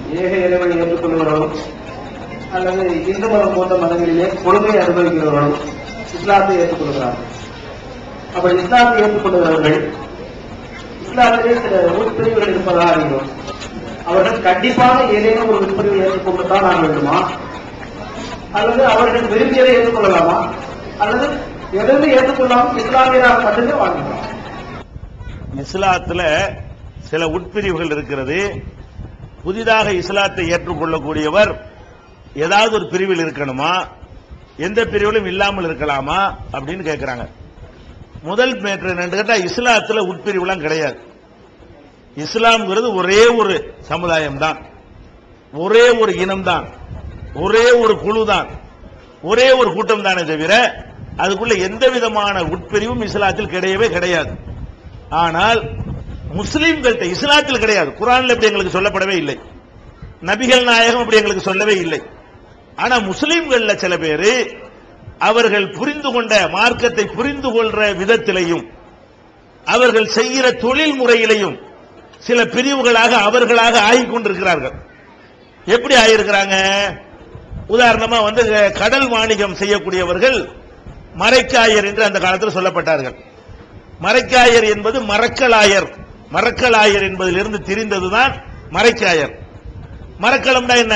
ஏக இறைவனை ஏற்றுக்கொள்கிறவரும் அல்லது இந்து மதம் போன்ற மதங்களிலே கொள்கையை அனுபவிக்கிறவர்களும் இஸ்லாத்தை ஏற்றுக்கொள்கிறார்கள் அப்படி இஸ்லாத்தை ஏற்றுக்கொள்கிறவர்கள் இஸ்லாத்திலே சில உட்பிரிவுகள் இருப்பதாக அறிகிறோம் அவர்கள் கண்டிப்பாக ஏதேனும் ஒரு உட்பிரிவை ஏற்றுக்கொண்டுதான் ஆக வேண்டுமா அல்லது அவர்கள் விரும்பியதை ஏற்றுக்கொள்ளலாமா அல்லது எதிர்த்து ஏற்றுக்கொள்ளாமல் இஸ்லாமியராக மட்டுமே வாழ்க்கலாம் இஸ்லாத்துல சில உட்பிரிவுகள் இருக்கிறது புதிதாக இஸ்லாத்தை ஏற்றுக்கொள்ளக்கூடியவர் ஏதாவது ஒரு பிரிவில் இருக்கணுமா எந்த பிரிவிலும் இல்லாமல் இருக்கலாமா அப்படின்னு கேட்கிறாங்க முதல் மேற்று என்னன்னு கேட்டா இஸ்லாத்துல உட்பிரிவுலாம் கிடையாது இஸ்லாம்ங்கிறது ஒரே ஒரு சமுதாயம் தான் ஒரே ஒரு இனம் தான் ஒரே ஒரு குழு தான் ஒரே ஒரு கூட்டம் தானே தவிர அதுக்குள்ள எந்த விதமான உட்பிரிவும் இஸ்லாத்தில் கிடையவே கிடையாது ஆனால் முஸ்லிம்கள்ட்ட இஸ்லாத்தில் கிடையாது குரான்ல இப்படி எங்களுக்கு சொல்லப்படவே இல்லை நபிகள் நாயகம் அப்படி எங்களுக்கு சொல்லவே இல்லை ஆனா முஸ்லிம்கள்ல சில பேரு அவர்கள் புரிந்து கொண்ட மார்க்கத்தை புரிந்து கொள்ற விதத்திலையும் அவர்கள் செய்கிற தொழில் முறையிலையும் சில பிரிவுகளாக அவர்களாக ஆகிக் கொண்டிருக்கிறார்கள் எப்படி ஆகியிருக்கிறாங்க உதாரணமா வந்து கடல் வாணிகம் செய்யக்கூடியவர்கள் மறைக்காயர் என்று அந்த காலத்தில் சொல்லப்பட்டார்கள் மறைக்காயர் என்பது மரக்கலாயர் மரக்கலாயர் என்பதிலிருந்து திரிந்ததுதான் மறைக்காயர் மரக்கலம்னா என்ன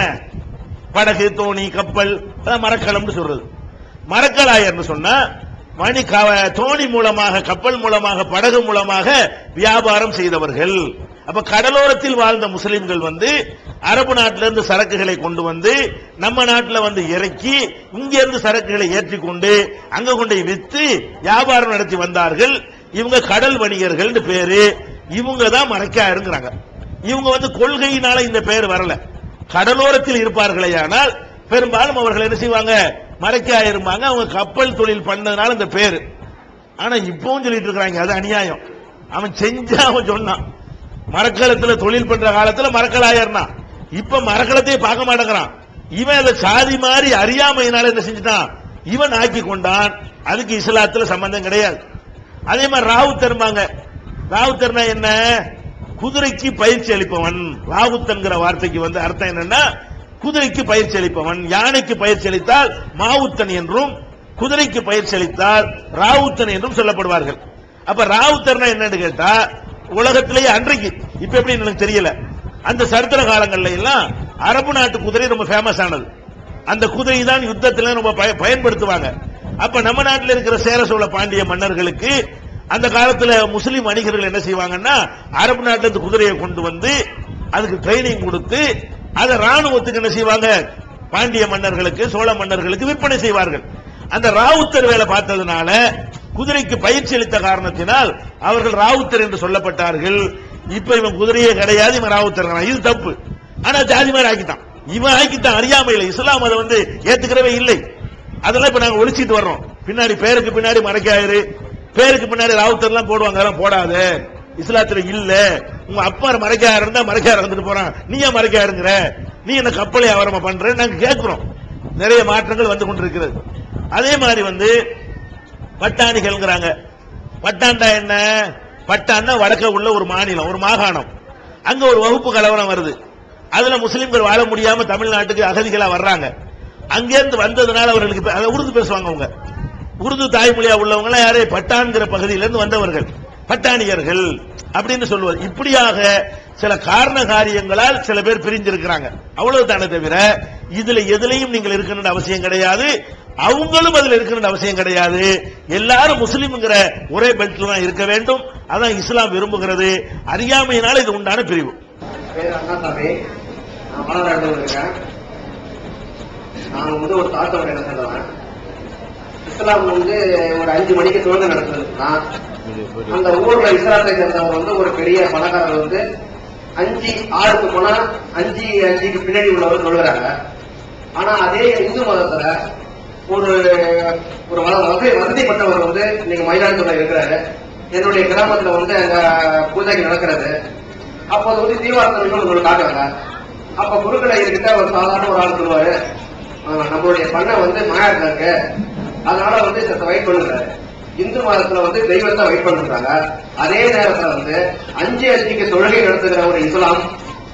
படகு தோணி கப்பல் அதான் மரக்கலம்னு சொல்றது மரக்கலாயர்னு சொன்னா மணி க- தோணி மூலமாக கப்பல் மூலமாக படகு மூலமாக வியாபாரம் செய்தவர்கள் அப்ப கடலோரத்தில் வாழ்ந்த முஸ்லிம்கள் வந்து அரபு நாட்டிலிருந்து சரக்குகளை கொண்டு வந்து நம்ம நாட்டில் வந்து இறக்கி இங்க இருந்து சரக்குகளை ஏற்றி கொண்டு அங்க கொண்டு போய் வித்து வியாபாரம் நடத்தி வந்தார்கள் இவங்க கடல் வணிகர்கள் பேரு இவங்க தான் மறைக்காருங்கிறாங்க இவங்க வந்து கொள்கையினால இந்த பெயர் வரல கடலோரத்தில் இருப்பார்களேயானால் பெரும்பாலும் அவர்கள் என்ன செய்வாங்க மறைக்கா இருப்பாங்க அவங்க கப்பல் தொழில் பண்ணதுனால இந்த பேரு ஆனா இப்பவும் சொல்லிட்டு இருக்காங்க அது அநியாயம் அவன் செஞ்சா அவன் சொன்னான் மரக்கலத்துல தொழில் பண்ற காலத்துல மரக்கலாயர்னா இப்ப மரக்கலத்தையே பார்க்க மாட்டேங்கிறான் இவன் அதை சாதி மாதிரி அறியாமையினால என்ன செஞ்சுட்டான் இவன் ஆக்கி கொண்டான் அதுக்கு இஸ்லாத்துல சம்பந்தம் கிடையாது அதே மாதிரி ராவுத்தர்மாங்க ராவுத்தர்னா என்ன குதிரைக்கு பயிற்சி அளிப்பவன் ராவுத்தன்கிற வார்த்தைக்கு வந்து அர்த்தம் என்னன்னா குதிரைக்கு பயிற்சி அளிப்பவன் யானைக்கு பயிற்சி அளித்தால் மாவுத்தன் என்றும் குதிரைக்கு பயிற்சி அளித்தால் ராவுத்தன் என்றும் சொல்லப்படுவார்கள் அப்ப ராவுத்தர்னா என்னன்னு கேட்டா உலகத்திலேயே அன்றைக்கு இப்ப எப்படி எனக்கு தெரியல அந்த சரித்திர காலங்கள்ல எல்லாம் அரபு நாட்டு குதிரை ரொம்ப ஃபேமஸ் ஆனது அந்த குதிரை தான் யுத்தத்துல ரொம்ப பய- பயன்படுத்துவாங்க அப்ப நம்ம நாட்டில் இருக்கிற சேர சோழ பாண்டிய மன்னர்களுக்கு அந்த காலத்துல முஸ்லிம் வணிகர்கள் என்ன செய்வாங்கன்னா அரபு நாட்டுல இருந்து குதிரையை கொண்டு வந்து அதுக்கு ட்ரைனிங் கொடுத்து அதை ராணுவத்துக்கு என்ன செய்வாங்க பாண்டிய மன்னர்களுக்கு சோழ மன்னர்களுக்கு விற்பனை செய்வார்கள் அந்த ராவுத்தர் வேலை பார்த்ததுனால குதிரைக்கு பயிற்சி அளித்த காரணத்தினால் அவர்கள் ராவுத்தர் என்று சொல்லப்பட்டார்கள் இப்ப இவன் குதிரையே கிடையாது இவன் ராவுத்தர் இது தப்பு ஆனா ஜாதி மாதிரி ஆக்கிட்டான் இவன் ஆக்கிட்டான் அறியாமையில இஸ்லாம் அதை வந்து ஏத்துக்கிறவே இல்லை அதெல்லாம் இப்ப நாங்க ஒழிச்சிட்டு வர்றோம் பின்னாடி பேருக்கு பின்னாடி மறைக்காயிரு பேருக்கு பின்னாடி ராவுத்தர்லாம் போடுவாங்க அதெல்லாம் போடாத இஸ்லாத்துல இல்ல உங்க அப்பா மறைக்காரு இருந்தா மறைக்காரு வந்துட்டு போறான் நீ ஏன் மறைக்காருங்கிற நீ என்ன கப்பலை வியாபாரமா பண்ற நாங்க கேட்கிறோம் நிறைய மாற்றங்கள் வந்து கொண்டிருக்கிறது அதே மாதிரி வந்து பட்டாணிகள்ங்கிறாங்க பட்டாண்டா என்ன பட்டாண்டா வடக்க உள்ள ஒரு மாநிலம் ஒரு மாகாணம் அங்க ஒரு வகுப்பு கலவரம் வருது அதுல முஸ்லிம்கள் வாழ முடியாம தமிழ்நாட்டுக்கு அகதிகளா வர்றாங்க அங்கிருந்து வந்ததுனால அவர்களுக்கு பே- அதை உருது பேசுவாங்க அவங்க உருது தாய்மொழியா உள்ளவங்க எல்லாம் யாரே பட்டான்கிற பகுதியிலிருந்து வந்தவர்கள் பட்டாணியர்கள் அப்படின்னு சொல்லுவார் இப்படியாக சில காரண காரியங்களால் சில பேர் பிரிஞ்சிருக்கிறாங்க அவ்வளவுதானே தவிர இதுல எதுலையும் நீங்கள் இருக்கணும்னு அவசியம் கிடையாது அவங்களும் அதுல இருக்கணும்னு அவசியம் கிடையாது எல்லாரும் முஸ்லிம்ங்கிற ஒரே பெல்ட்ல தான் இருக்க வேண்டும் அதான் இஸ்லாம் விரும்புகிறது அறியாமையினால இது உண்டான பிரிவு பேர் அண்ணாசாமி நான் மலநாட்டில் இருக்கேன் நான் வந்து ஒரு தாத்தோட என்ன சொல்லுவேன் இஸ்லாம் வந்து ஒரு அஞ்சு மணிக்கு தொழுகை நடத்துதுன்னா அந்த ஊர்ல இஸ்லாத்தை சேர்ந்தவங்க வந்து ஒரு பெரிய பணக்காரர் வந்து அஞ்சு ஆறுக்கு போனா அஞ்சு அஞ்சுக்கு பின்னாடி உள்ளவர் தொழுகிறாங்க ஆனா அதே இந்து மதத்துல ஒரு ஒரு வ- வசதி வசதிப்பட்டவர் வந்து இன்னைக்கு மயிலாடுதுறை இருக்கிறாரு என்னுடைய கிராமத்துல வந்து அங்க பூஜைக்கு நடக்கிறது அப்போது வந்து தீவாரத்தன் உங்களுக்கு காட்டுவாங்க அப்ப குருக்களை இருக்கிட்ட ஒரு சாதாரண ஒரு ஆள் சொல்லுவாரு "ஆஹ், நம்மளுடைய பண்ணை வந்து மாயாட்டில் இருக்கு அதனால வந்து சத்த வெயிட் பண்ணுங்க இந்து மதத்துல வந்து தெய்வத்தை வெயிட் பண்றாங்க அதே நேரத்துல வந்து அஞ்சு அஞ்சுக்கு தொழுகை நடத்துகிற ஒரு இஸ்லாம்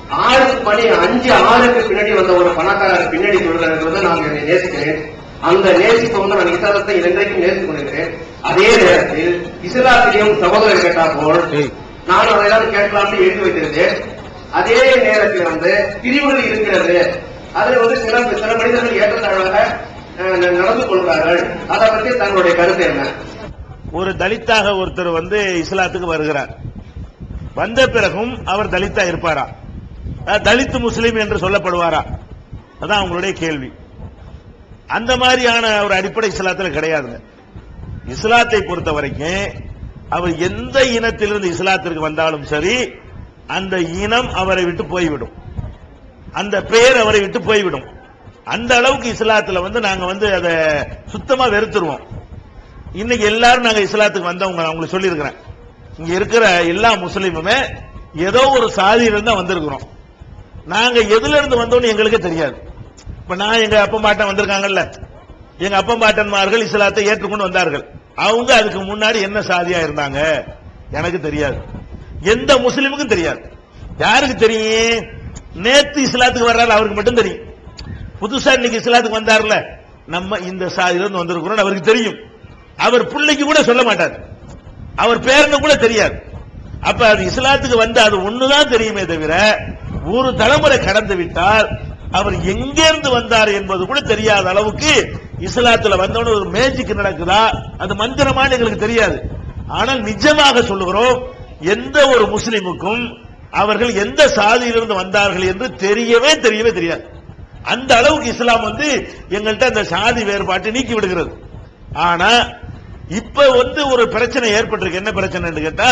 ஆறு மணி அஞ்சு ஆறுக்கு பின்னாடி வந்த ஒரு பணக்காரர் பின்னாடி சொல்கிறத நான் என்னை நேசிக்கிறேன் அந்த நேசிப்பை வந்து நான் இஸ்லாத்தை இன்றைக்கும் நேசித்துக் கொண்டிருக்கிறேன் அதே நேரத்தில் இஸ்லாத்திலையும் சகோதரர் கேட்டா போல் நான் அதை ஏதாவது கேட்கலாம்னு எழுதி வைத்திருந்தேன் அதே நேரத்தில் வந்து பிரிவுகள் இருக்கிறது அதில் வந்து சில சில மனிதர்கள் ஏற்றத்தாழ்வாக அஹ், நடந்து கொள்கிறார்கள் அதை பற்றி தங்களுடைய கருத்து என்ன ஒரு தலித்தாக ஒருத்தர் வந்து இஸ்லாத்துக்கு வருகிறார் வந்த பிறகும் அவர் தலித்தா இருப்பாரா அஹ், தலித் முஸ்லீம் என்று சொல்லப்படுவாரா அதான் அவங்களுடைய கேள்வி அந்த மாதிரியான ஒரு அடிப்படை இஸ்லாத்துல கிடையாதுங்க இஸ்லாத்தை பொறுத்த வரைக்கும் அவர் எந்த இனத்திலிருந்து இஸ்லாத்திற்கு வந்தாலும் சரி அந்த இனம் அவரை விட்டு போய்விடும் அந்த பெயர் அவரை விட்டு போய்விடும் அந்த அளவுக்கு இஸ்லாத்துல வந்து நாங்க வந்து அதை சுத்தமா வெறுத்துருவோம் இன்னைக்கு எல்லாரும் நாங்க இஸ்லாத்துக்கு வந்தவங்க நான் உங்களுக்கு சொல்லியிருக்கிறேன் இங்க இருக்கிற எல்லா முஸ்லீமுமே ஏதோ ஒரு சாதியிலிருந்து தான் வந்திருக்கிறோம் நாங்க எதுல இருந்து வந்தோம்னு எங்களுக்கே தெரியாது இப்ப நான் எங்க அப்பா பாட்டன் வந்திருக்காங்கல்ல எங்க அப்பா பாட்டன்மார்கள் இஸ்லாத்தை ஏற்றுக்கொண்டு வந்தார்கள் அவங்க அதுக்கு முன்னாடி என்ன சாதியா இருந்தாங்க எனக்கு தெரியாது எந்த முஸ்லீமுக்கும் தெரியாது யாருக்கு தெரியும் நேத்து இஸ்லாத்துக்கு வர்றாரு அவருக்கு மட்டும் தெரியும் புதுசா இன்னைக்கு இஸ்லாத்துக்கு வந்தார்ல நம்ம இந்த சாதியில இருந்து வந்திருக்கிறோம் அவருக்கு தெரியும் அவர் பிள்ளைக்கு கூட சொல்ல மாட்டார் அவர் பேருன்னு கூட தெரியாது அப்ப அது இஸ்லாத்துக்கு வந்து அது ஒண்ணுதான் தெரியுமே தவிர ஒரு தலைமுறை கடந்து விட்டால் அவர் எங்கிருந்து வந்தார் என்பது கூட தெரியாத அளவுக்கு இஸ்லாத்துல வந்தவன ஒரு மேஜிக் நடக்குதா அது மந்திரமான்னு எங்களுக்கு தெரியாது ஆனால் நிஜமாக சொல்லுகிறோம் எந்த ஒரு முஸ்லிமுக்கும் அவர்கள் எந்த சாதியிலிருந்து வந்தார்கள் என்று தெரியவே தெரியவே தெரியாது அந்த அளவுக்கு இஸ்லாம் வந்து எங்கள்கிட்ட அந்த சாதி வேறுபாட்டை நீக்கி விடுகிறது ஆனா இப்ப வந்து ஒரு பிரச்சனை ஏற்பட்டிருக்கு என்ன பிரச்சனைன்னு கேட்டா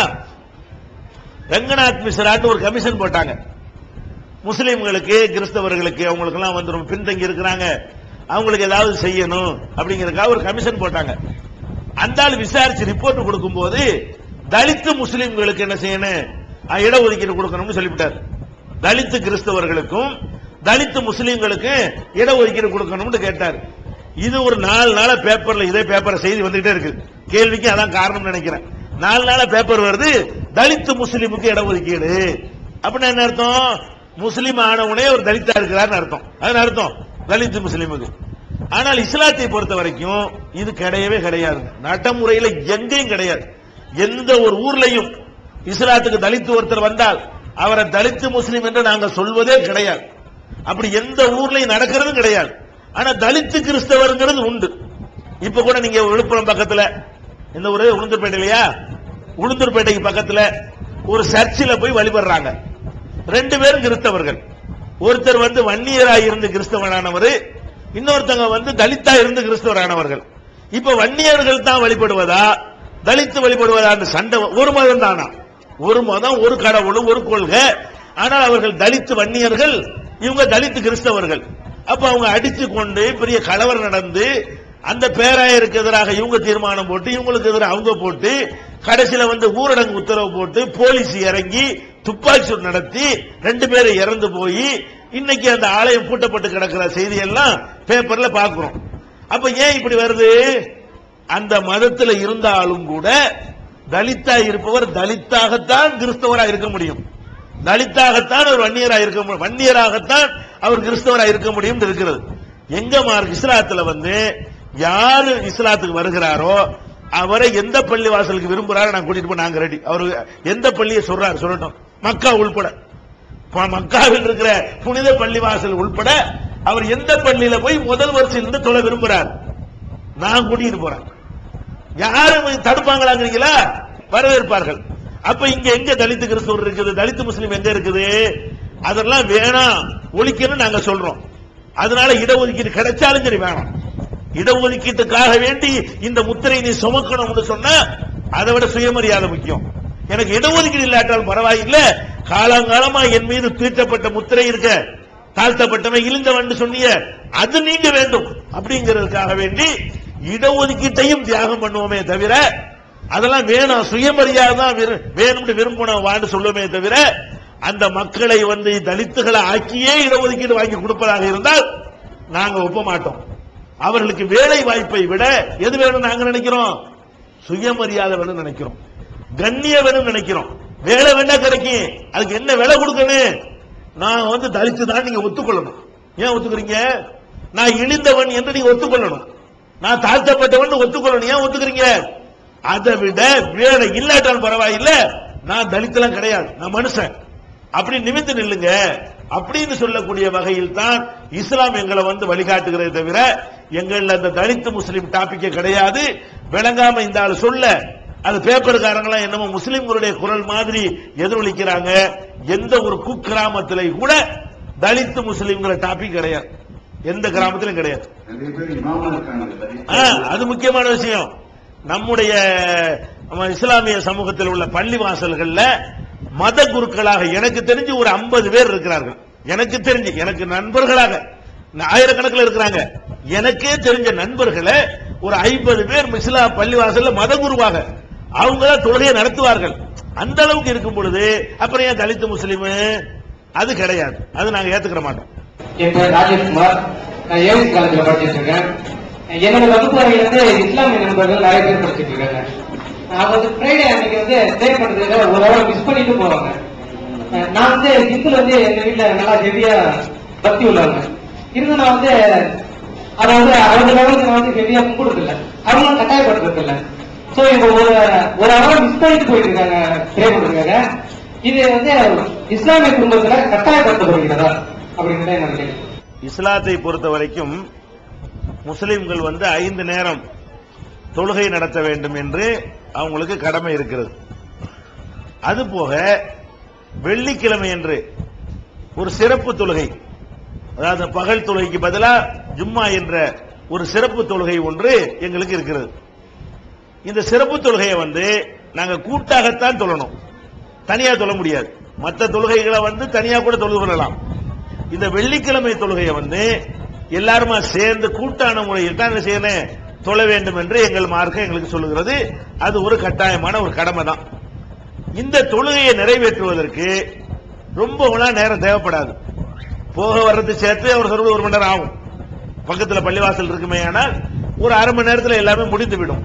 ரங்கநாத் மிஸ்ராட்டு ஒரு கமிஷன் போட்டாங்க முஸ்லிம்களுக்கு கிறிஸ்தவர்களுக்கு அவங்களுக்கு எல்லாம் வந்து ரொம்ப பின்தங்கி இருக்கிறாங்க அவங்களுக்கு ஏதாவது செய்யணும் அப்படிங்கறதுக்காக ஒரு கமிஷன் போட்டாங்க அந்த ஆள் விசாரிச்சு ரிப்போர்ட் கொடுக்கும்போது தலித்து முஸ்லிம்களுக்கு என்ன செய்யணும் அஹ், இடஒதுக்கீடு கொடுக்கணும்னு சொல்லிவிட்டார் தலித்து கிறிஸ்தவர்களுக்கும் தலித்து முஸ்லிம்களுக்கு இடஒதுக்கீடு கொடுக்கணும்னு கேட்டார் இது ஒரு நாலு நாளா பேப்பர்ல இதே பேப்பர் செய்தி வந்துகிட்டே இருக்கு கேள்விக்கு அதான் காரணம் நினைக்கிறேன் நாலு நாளா பேப்பர் வருது தலித்து முஸ்லிமுக்கு இடஒதுக்கீடு அப்படின்னா என்ன அர்த்தம் முஸ்லிம் ஆனவனே ஒரு தலித்தா இருக்கிறார்னு அர்த்தம் அது அர்த்தம் தலித்து முஸ்லிமுக்கு ஆனால் இஸ்லாத்தை பொறுத்த வரைக்கும் இது கிடையவே கிடையாது நடைமுறையில எங்கேயும் கிடையாது எந்த ஒரு ஊர்லயும் இஸ்லாத்துக்கு தலித்து ஒருத்தர் வந்தால் அவரை தலித்து முஸ்லிம் என்று நாங்க சொல்வதே கிடையாது அப்படி எந்த ஊர்லயும் நடக்கிறதும் கிடையாது ஆனா தலித்து கிறிஸ்தவருங்கிறது உண்டு இப்ப கூட நீங்க விழுப்புரம் பக்கத்துல இந்த ஒரு உளுந்தூர்பேட்டையிலையா உளுந்தூர்பேட்டைக்கு பக்கத்துல ஒரு சர்ச்சில் போய் வழிபடுறாங்க ரெண்டு பேரும் கிறிஸ்தவர்கள் ஒருத்தர் வந்து வன்னியரா இருந்து கிறிஸ்தவனானவர் இன்னொருத்தங்க வந்து தலித்தா இருந்து கிறிஸ்தவரானவர்கள் இப்ப வன்னியர்கள் தான் வழிபடுவதா தலித்து வழிபடுவதா அந்த சண்டை ஒரு மதம் தானா ஒரு மதம் ஒரு கடவுள் ஒரு கொள்கை ஆனால் அவர்கள் தலித்து வன்னியர்கள் இவங்க தலித்து கிறிஸ்தவர்கள் அப்ப அவங்க அடித்து கொண்டு பெரிய கலவரம் நடந்து அந்த பேராயருக்கு எதிராக இவங்க தீர்மானம் போட்டு இவங்களுக்கு எதிராக அவங்க போட்டு கடைசியில வந்து ஊரடங்கு உத்தரவு போட்டு போலீஸ் இறங்கி துப்பாக்கி சூடு நடத்தி ரெண்டு பேரும் இறந்து போய் இன்னைக்கு அந்த ஆலயம் பூட்டப்பட்டு கிடக்கிற செய்தி எல்லாம் பேப்பர்ல பாக்குறோம் அப்ப ஏன் இப்படி வருது அந்த மதத்துல இருந்தாலும் கூட தலித்தா இருப்பவர் தலித்தாகத்தான் கிறிஸ்தவரா இருக்க முடியும் தலித்தாகத்தான் அவர் வன்னியரா இருக்க முடியும் வன்னியராகத்தான் அவர் கிறிஸ்தவரா இருக்க முடியும் இருக்கிறது எங்க மார்க் இஸ்லாத்துல வந்து யாரு இஸ்லாத்துக்கு வருகிறாரோ அவரை எந்த பள்ளி வாசலுக்கு விரும்புறாரு நான் கூட்டிட்டு போய் நாங்க ரெடி அவரு எந்த பள்ளியை சொல்றாரு சொல்லட்டும் மக்கா உள்பட ப- மக்காவில் இருக்கிற புனித பள்ளி வாசல் உள்பட அவர் எந்த பள்ளியில போய் முதல் வரிசையில் இருந்து தொலை விரும்புறார் நான் கூட்டிட்டு போறேன் யாரும் தடுப்பாங்களாங்கிறீங்களா வரவேற்பார்கள் அப்ப இங்க எங்க தலித்து கிறிஸ்தவர் இருக்குது தலித்து முஸ்லீம் எங்க இருக்குது அதெல்லாம் வேணாம் ஒழிக்கணும் நாங்க சொல்றோம் அதனால இடஒதுக்கீடு கிடைச்சாலும் சரி வேணாம் இடஒதுக்கீட்டுக்காக வேண்டி இந்த முத்திரை நீ சுமக்கணும்னு சொன்னா அதை விட சுயமரியாதை முக்கியம் எனக்கு இடஒதுக்கீடு இல்லாட்டாலும் பரவாயில்லை காலங்காலமா என் மீது தீட்டப்பட்ட முத்திரை இருக்க தாழ்த்தப்பட்டவன் இழிந்தவன் சொன்னீங்க அது நீங்க வேண்டும் அப்படிங்கிறதுக்காக வேண்டி இடஒதுக்கீட்டையும் தியாகம் பண்ணுவோமே தவிர அதெல்லாம் வேணும் சுயமரியாதை தான் விரு- வேணும்னு விரும்பணும் வான்னு சொல்லுவோமே தவிர அந்த மக்களை வந்து தலித்துகளை ஆக்கியே இடஒதுக்கீடு வாங்கி கொடுப்பதாக இருந்தால் நாங்க ஒப்ப மாட்டோம் அவர்களுக்கு வேலை வாய்ப்பை விட எது வேணும் நாங்க நினைக்கிறோம் சுயமரியாதை வேணும் நினைக்கிறோம் கண்ணிய வேணும் நினைக்கிறோம் வேலை வேணா கிடைக்கும் அதுக்கு என்ன விலை கொடுக்கணும் நான் வந்து தலித்து தான் நீங்க ஒத்துக்கொள்ளணும் ஏன் ஒத்துக்கிறீங்க நான் இழிந்தவன் என்று நீங்க ஒத்துக்கொள்ளணும் நான் தாழ்த்தப்பட்டவன் ஒத்துக்கொள்ளணும் ஏன் ஒத்துக்கிறீங்க அதை விட வேற இல்லாட்டாலும் பரவாயில்ல நான் தலித்தெல்லாம் கிடையாது நான் மனுஷன் அப்படி நிமிந்து நில்லுங்க அப்படின்னு சொல்லக்கூடிய வகையில் தான் இஸ்லாம் எங்களை வந்து வழிகாட்டுகிறதே தவிர எங்கள்ல அந்த தலித்து முஸ்லிம் டாபிக்கே கிடையாது விளங்காம இந்த ஆள் சொல்ல அது பேப்பர்காரங்களாம் என்னமோ முஸ்லிம்களுடைய குரல் மாதிரி எதிரொலிக்கிறாங்க எந்த ஒரு குக்கிராமத்திலே கூட தலித்து முஸ்லிம்ங்கிற டாபிக் கிடையாது எந்த கிராமத்திலும் கிடையாது நிறைய பேர் இமாமா இருக்காங்க ஆ, அது முக்கியமான விஷயம் நம்முடைய நம்ம இஸ்லாமிய சமூகத்தில் உள்ள பள்ளி வாசல்கள்ல மத குருக்களாக எனக்கு தெரிஞ்சு ஒரு 50 பேர் இருக்கிறார்கள் எனக்கு தெரிஞ்சு எனக்கு நண்பர்களாக ஆயிரக்கணக்கில் இருக்கிறாங்க எனக்கே தெரிஞ்ச நண்பர்களை ஒரு ஐம்பது பேர் இஸ்லா பள்ளி வாசல்ல மத குருவாக அவங்க தான் தொழுகையை நடத்துவார்கள் அந்த அளவுக்கு இருக்கும் பொழுது அப்புறம் ஏன் தலித்து முஸ்லீம் அது கிடையாது அது நாங்க ஏத்துக்கிற மாட்டோம் என் பேர் ராஜேஷ்குமார் நான் ஏவிஸ் காலேஜில் படிச்சிட்டு இருக்கேன் என்னோட வகுப்பு அறையில வந்து இஸ்லாமிய நண்பர்கள் நிறைய பேர் படிச்சிட்டு இருக்காங்க அவங்க வந்து ஃப்ரைடே அன்னைக்கு வந்து ஸ்டே பண்றதுல ஒரு ஹவர் மிஸ் பண்ணிட்டு போவாங்க அஹ் நான் வந்து இந்துல வந்து எங்க வீட்டுல நல்லா ஹெவியா பக்தி உள்ளவங்க இருந்து நான் வந்து அதை வந்து அவங்க லெவலுக்கு நான் வந்து ஹெவியா கும்பிடுறது இல்ல அவங்களும் கட்டாயப்படுத்துறது இல்ல சோ இவங்க ஒரு ஒரு ஹவர் மிஸ் பண்ணிட்டு போயிட்டு இருக்காங்க ப்ரே பண்ணிருக்காங்க இது வந்து இஸ்லாமிய குடும்பத்துல கட்டாயப்படுத்தப்படுகிறதா அப்படிங்கிறத என்னோட கேள்வி இஸ்லாத்தை பொறுத்த வரைக்கும் முஸ்லிம்கள் வந்து ஐந்து நேரம் தொழுகை நடத்த வேண்டும் என்று அவங்களுக்கு கடமை இருக்கிறது அதுபோக வெள்ளிக்கிழமை என்று ஒரு சிறப்பு தொழுகை அதாவது பகல் தொழுகைக்கு பதிலா ஜும்மா என்ற ஒரு சிறப்பு தொழுகை ஒன்று எங்களுக்கு இருக்கிறது இந்த சிறப்பு தொழுகையை வந்து நாங்க கூட்டாகத்தான் தொழணும் தனியா தொழ முடியாது மற்ற தொழுகைகளை வந்து தனியா கூட தொழுது கொள்ளலாம் இந்த வெள்ளிக்கிழமை தொழுகையை வந்து எல்லாருமா சேர்ந்து கூட்டான முறையில் தான் என்ன செய்யணும் தொழ வேண்டும் என்று எங்கள் மார்க்கம் எங்களுக்கு சொல்லுகிறது அது ஒரு கட்டாயமான ஒரு கடமை தான் இந்த தொழுகையை நிறைவேற்றுவதற்கு ரொம்ப நேரம் தேவைப்படாது போக வர்றது சேர்த்து அவர் சொல்றது ஒரு மணி நேரம் ஆகும் பக்கத்துல பள்ளிவாசல் இருக்குமே ஆனால் ஒரு அரை மணி நேரத்தில் எல்லாமே முடிந்து விடும்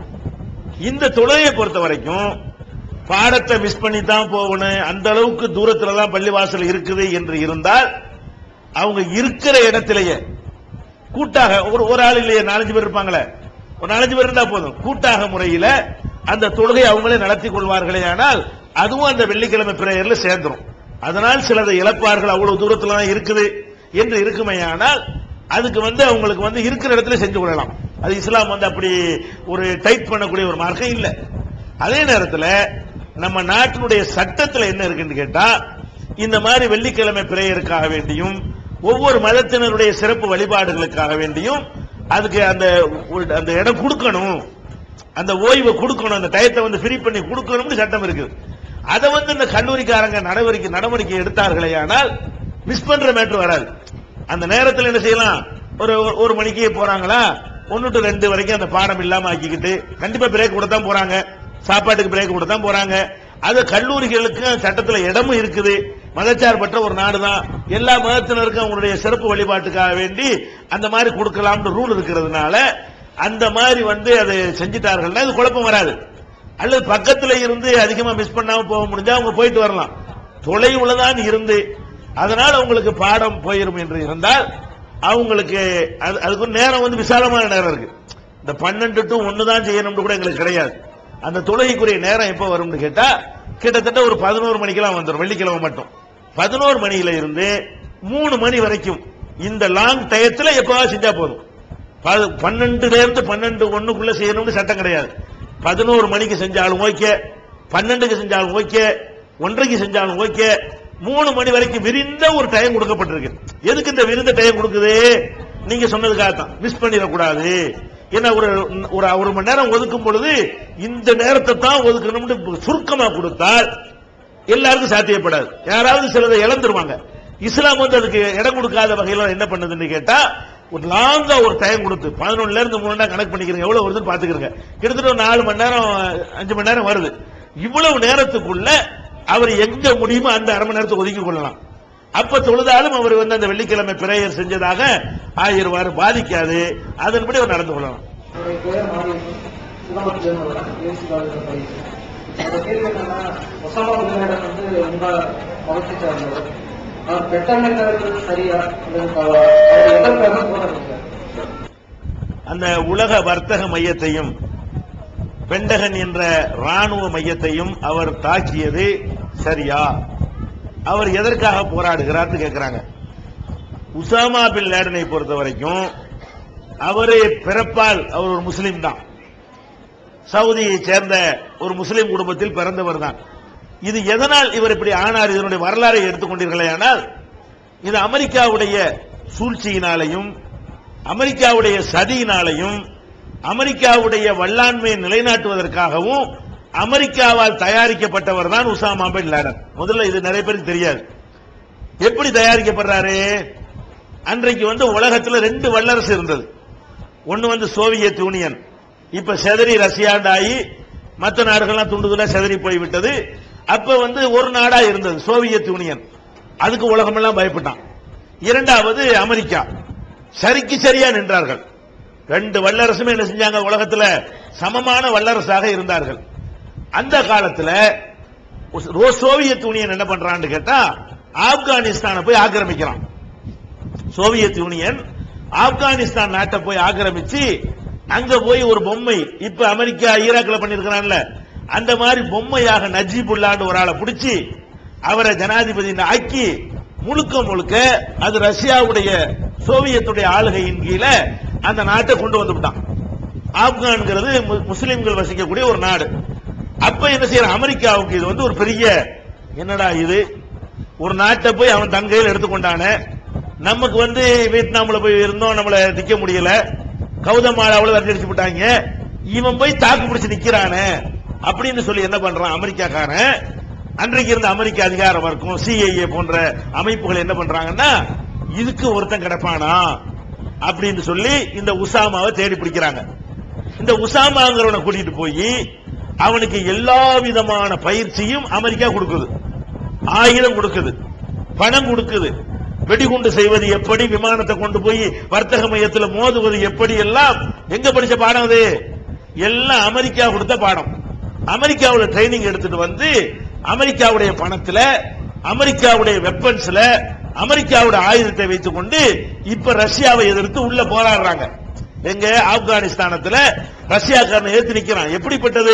இந்த தொழுகையை பொறுத்த வரைக்கும் பாடத்தை மிஸ் பண்ணி தான் போகணும் அந்த அளவுக்கு தூரத்துல தான் பள்ளிவாசல் இருக்குது என்று இருந்தால் அவங்க இருக்கிற இடத்திலேயே கூட்டாக ஒரு ஒரு ஆள் இல்லையே நாலஞ்சு பேர் இருப்பாங்களே ஒரு நாலஞ்சு பேர் இருந்தா போதும் கூட்டாக முறையில அந்த தொழுகை அவங்களே நடத்தி கொள்வார்களே ஆனால் அதுவும் அந்த வெள்ளிக்கிழமை பிரேயர்ல சேர்ந்துரும் அதனால் சிலதை இழப்பார்கள் அவ்வளவு தூரத்துல தான் இருக்குது என்று இருக்குமேயானால் அதுக்கு வந்து அவங்களுக்கு வந்து இருக்கிற இடத்துல செஞ்சு கொள்ளலாம் அது இஸ்லாம் வந்து அப்படி ஒரு டைட் பண்ணக்கூடிய ஒரு மார்க்கம் இல்ல அதே நேரத்தில் நம்ம நாட்டினுடைய சட்டத்தில் என்ன இருக்குன்னு கேட்டா இந்த மாதிரி வெள்ளிக்கிழமை பிரேயருக்காக வேண்டியும் ஒவ்வொரு மதத்தினருடைய சிறப்பு வழிபாடுகளுக்காக வேண்டியும் அதுக்கு அந்த ஒரு- அந்த இடம் கொடுக்கணும் அந்த ஓய்வை கொடுக்கணும் அந்த டயத்தை வந்து ஃப்ரீ பண்ணி கொடுக்கணும்னு சட்டம் இருக்குது அதை வந்து இந்த கல்லூரிக்காரங்க நடவடிக்கை நடவடிக்கை எடுத்தார்களே ஆனால் மிஸ் பண்ற மேட்டர் வராது அந்த நேரத்தில் என்ன செய்யலாம் ஒரு ஒரு மணிக்கு போறாங்களா ஒன்னு டு ரெண்டு வரைக்கும் அந்த பாடம் இல்லாம ஆக்கிக்கிட்டு கண்டிப்பா பிரேக் கூட தான் போறாங்க சாப்பாட்டுக்கு பிரேக் கூட தான் போறாங்க அது கல்லூரிகளுக்கு சட்டத்துல இடமும் இருக்குது மதச்சார்பற்ற ஒரு நாடு தான் எல்லா மதத்தினருக்கும் அவங்களுடைய சிறப்பு வழிபாட்டுக்காக வேண்டி அந்த மாதிரி கொடுக்கலாம்னு ரூல் இருக்கிறதுனால அந்த மாதிரி வந்து அதை செஞ்சிட்டார்கள்னா இது குழப்பம் வராது அல்லது பக்கத்துல இருந்து அதிகமா மிஸ் பண்ணாம போக முடிஞ்சா அவங்க போயிட்டு வரலாம் தொலைவுல தான் இருந்து அதனால உங்களுக்கு பாடம் போயிரும் என்று இருந்தால் அவங்களுக்கு அது- அதுக்கு ஒரு நேரம் வந்து விசாலமான நேரம் இருக்கு இந்த பன்னெண்டு டு ஒன்னு தான் செய்யணும்னு கூட எங்களுக்கு கிடையாது அந்த தொழுகைக்குரிய நேரம் எப்ப வரும்னு கேட்டா கிட்டத்தட்ட ஒரு பதினோரு மணிக்கெல்லாம் வந்துடும் வெள்ளிக்கிழமை மட்டும் பதினோரு மணியில இருந்து மூணு மணி வரைக்கும் இந்த லாங் டயத்துல எப்பவாவது செஞ்சா போதும் ப- பன்னெண்டுல இருந்து பன்னெண்டு ஒண்ணுக்குள்ள செய்யணும்னு சட்டம் கிடையாது பதினோரு மணிக்கு செஞ்சாலும் ஓகே பன்னெண்டுக்கு செஞ்சாலும் ஓகே ஒன்றரைக்கு செஞ்சாலும் ஓகே மூணு மணி வரைக்கும் விரிந்த ஒரு டைம் கொடுக்கப்பட்டிருக்கு எதுக்கு இந்த விரிந்த டைம் கொடுக்குது நீங்க சொன்னதுக்காக தான் மிஸ் பண்ணிடக்கூடாது ஏன்னா ஒரு ஒரு ஒரு மணி நேரம் ஒதுக்கும் பொழுது இந்த நேரத்தை தான் ஒதுக்கணும்னு சுருக்கமா கொடுத்தால் எல்லாருக்கும் சாத்தியப்படாது யாராவது சிலதை இழந்துருவாங்க இஸ்லாம் வந்து அதுக்கு இடம் கொடுக்காத வகையில என்ன பண்ணுதுன்னு கேட்டா ஒரு லாங்கா ஒரு டைம் கொடுத்து பதினொன்னுல இருந்து மூணு நேரம் கணக்கு பண்ணிக்கிறீங்க எவ்வளவு வருதுன்னு பாத்துக்கிறீங்க கிட்டத்தட்ட ஒரு நாலு மணி நேரம் அஞ்சு மணி நேரம் வருது இவ்வளவு நேரத்துக்குள்ள அவர் எங்க முடியுமோ அந்த அரை மணி நேரத்தை ஒதுக்கி கொள்ளலாம் அப்ப தொழுதாலும் அவர் வந்து அந்த வெள்ளிக்கிழமை பிரேயர் செஞ்சதாக ஆயிரவாறு பாதிக்காது அதன்படி அவர் நடந்து கொள்ளலாம் என்னுடைய பேர் மாறி சிதம்பரத்துலேருந்து வரேன் ஏசி காலேஜில் படிக்கிறேன் அந்த கேள்வி என்னன்னா ஒசாமா பின் லேடன் வந்து ரொம்ப மகிழ்ச்சி சார்ந்தவர் அவர் பெட்டாமல் இருக்கிறது சரியா அல்லது தவறா அவர் எதற்காக போராடுங்க அந்த உலக வர்த்தக மையத்தையும் பெண்டகன் என்ற ராணுவ மையத்தையும் அவர் தாக்கியது சரியா அவர் எதற்காக போராடுகிறார்னு கேட்கிறாங்க உசாமா பின் லேடனை பொறுத்த வரைக்கும் அவரு பிறப்பால் அவர் ஒரு முஸ்லீம் தான் சவுதியை சேர்ந்த ஒரு முஸ்லீம் குடும்பத்தில் பிறந்தவர் தான் இது எதனால் இவர் இப்படி ஆனார் இதனுடைய வரலாறை எடுத்துக்கொண்டீர்களேயானால் இது அமெரிக்காவுடைய சூழ்ச்சியினாலையும் அமெரிக்காவுடைய சதியினாலையும் அமெரிக்காவுடைய வல்லாண்மையை நிலைநாட்டுவதற்காகவும் அமெரிக்காவால் தயாரிக்கப்பட்டவர் தான் உசாமா பின் லேடன் முதல்ல இது நிறைய பேருக்கு தெரியாது எப்படி தயாரிக்கப்படுறாரு அன்றைக்கு வந்து உலகத்துல ரெண்டு வல்லரசு இருந்தது ஒன்னு வந்து சோவியத் யூனியன் இப்ப செதறி ரஷ்யாண்டாயி மற்ற நாடுகள்லாம் துண்டுதுலா செதறி போய்விட்டது அப்ப வந்து ஒரு நாடா இருந்தது சோவியத் யூனியன் அதுக்கு உலகமெல்லாம் பயப்பட்டான் இரண்டாவது அமெரிக்கா சரிக்கு சரியா நின்றார்கள் ரெண்டு வல்லரசுமே என்ன செஞ்சாங்க உலகத்துல சமமான வல்லரசாக இருந்தார்கள் அந்த காலத்துல ரோ- சோவியத் யூனியன் என்ன பண்றான்னு கேட்டா ஆப்கானிஸ்தானை போய் ஆக்கிரமிக்கிறான் சோவியத் யூனியன் ஆப்கானிஸ்தான் நாட்டை போய் ஆக்கிரமிச்சு அங்க போய் ஒரு பொம்மை இப்ப அமெரிக்கா ஈராக்ல பண்ணிருக்கிறான்ல அந்த மாதிரி பொம்மையாக நஜீபுல்லான்னு ஒரு ஆளை பிடிச்சி அவரை ஜனாதிபதி ஆக்கி முழுக்க முழுக்க அது ரஷ்யாவுடைய சோவியத்துடைய ஆளுகையின் கீழே அந்த நாட்டை கொண்டு வந்துவிட்டான் ஆப்கான்ங்கிறது மு- முஸ்லிம்கள் வசிக்கக்கூடிய ஒரு நாடு அப்ப என்ன செய்யற அமெரிக்காவுக்கு இது வந்து ஒரு பெரிய என்னடா இது ஒரு நாட்டை போய் அவன் தங்கையில் எடுத்துக்கொண்டானே நமக்கு வந்து வியட்நாம்ல போய் இருந்தோம் நம்மள நிக்க முடியல கௌதமாலாவில் வரடிச்சு விட்டாங்க இவன் போய் தாக்கு பிடிச்சு நிக்கிறானே அப்படின்னு சொல்லி என்ன பண்றான் அமெரிக்காக்காரன் அன்றைக்கு இருந்த அமெரிக்க அதிகார வர்க்கம் சிஐஏ போன்ற அமைப்புகள் என்ன பண்றாங்கன்னா இதுக்கு ஒருத்தன் கிடப்பானா அப்படின்னு சொல்லி இந்த உசாமாவை தேடி பிடிக்கிறாங்க இந்த உசாமாங்கிறவனை கூட்டிட்டு போய் அவனுக்கு எல்லா விதமான பயிற்சியும் அமெரிக்கா கொடுக்குது ஆயுதம் கொடுக்குது பணம் கொடுக்குது வெடிகுண்டு செய்வது எப்படி விமானத்தை கொண்டு போய் வர்த்தக மையத்துல மோதுவது எப்படி எல்லாம் எங்க படிச்ச பாடம் அது எல்லாம் அமெரிக்கா கொடுத்த பாடம் அமெரிக்காவுல ட்ரைனிங் எடுத்துட்டு வந்து அமெரிக்காவுடைய பணத்துல அமெரிக்காவுடைய வெப்பன்ஸ்ல அமெரிக்காவுடைய ஆயுதத்தை வைத்துக் கொண்டு இப்ப ரஷ்யாவை எதிர்த்து உள்ள போராடுறாங்க எங்க ஆப்கானிஸ்தானத்துல ரஷ்யாக்காரனை ஏத்து நிக்கிறான் எப்படிப்பட்டது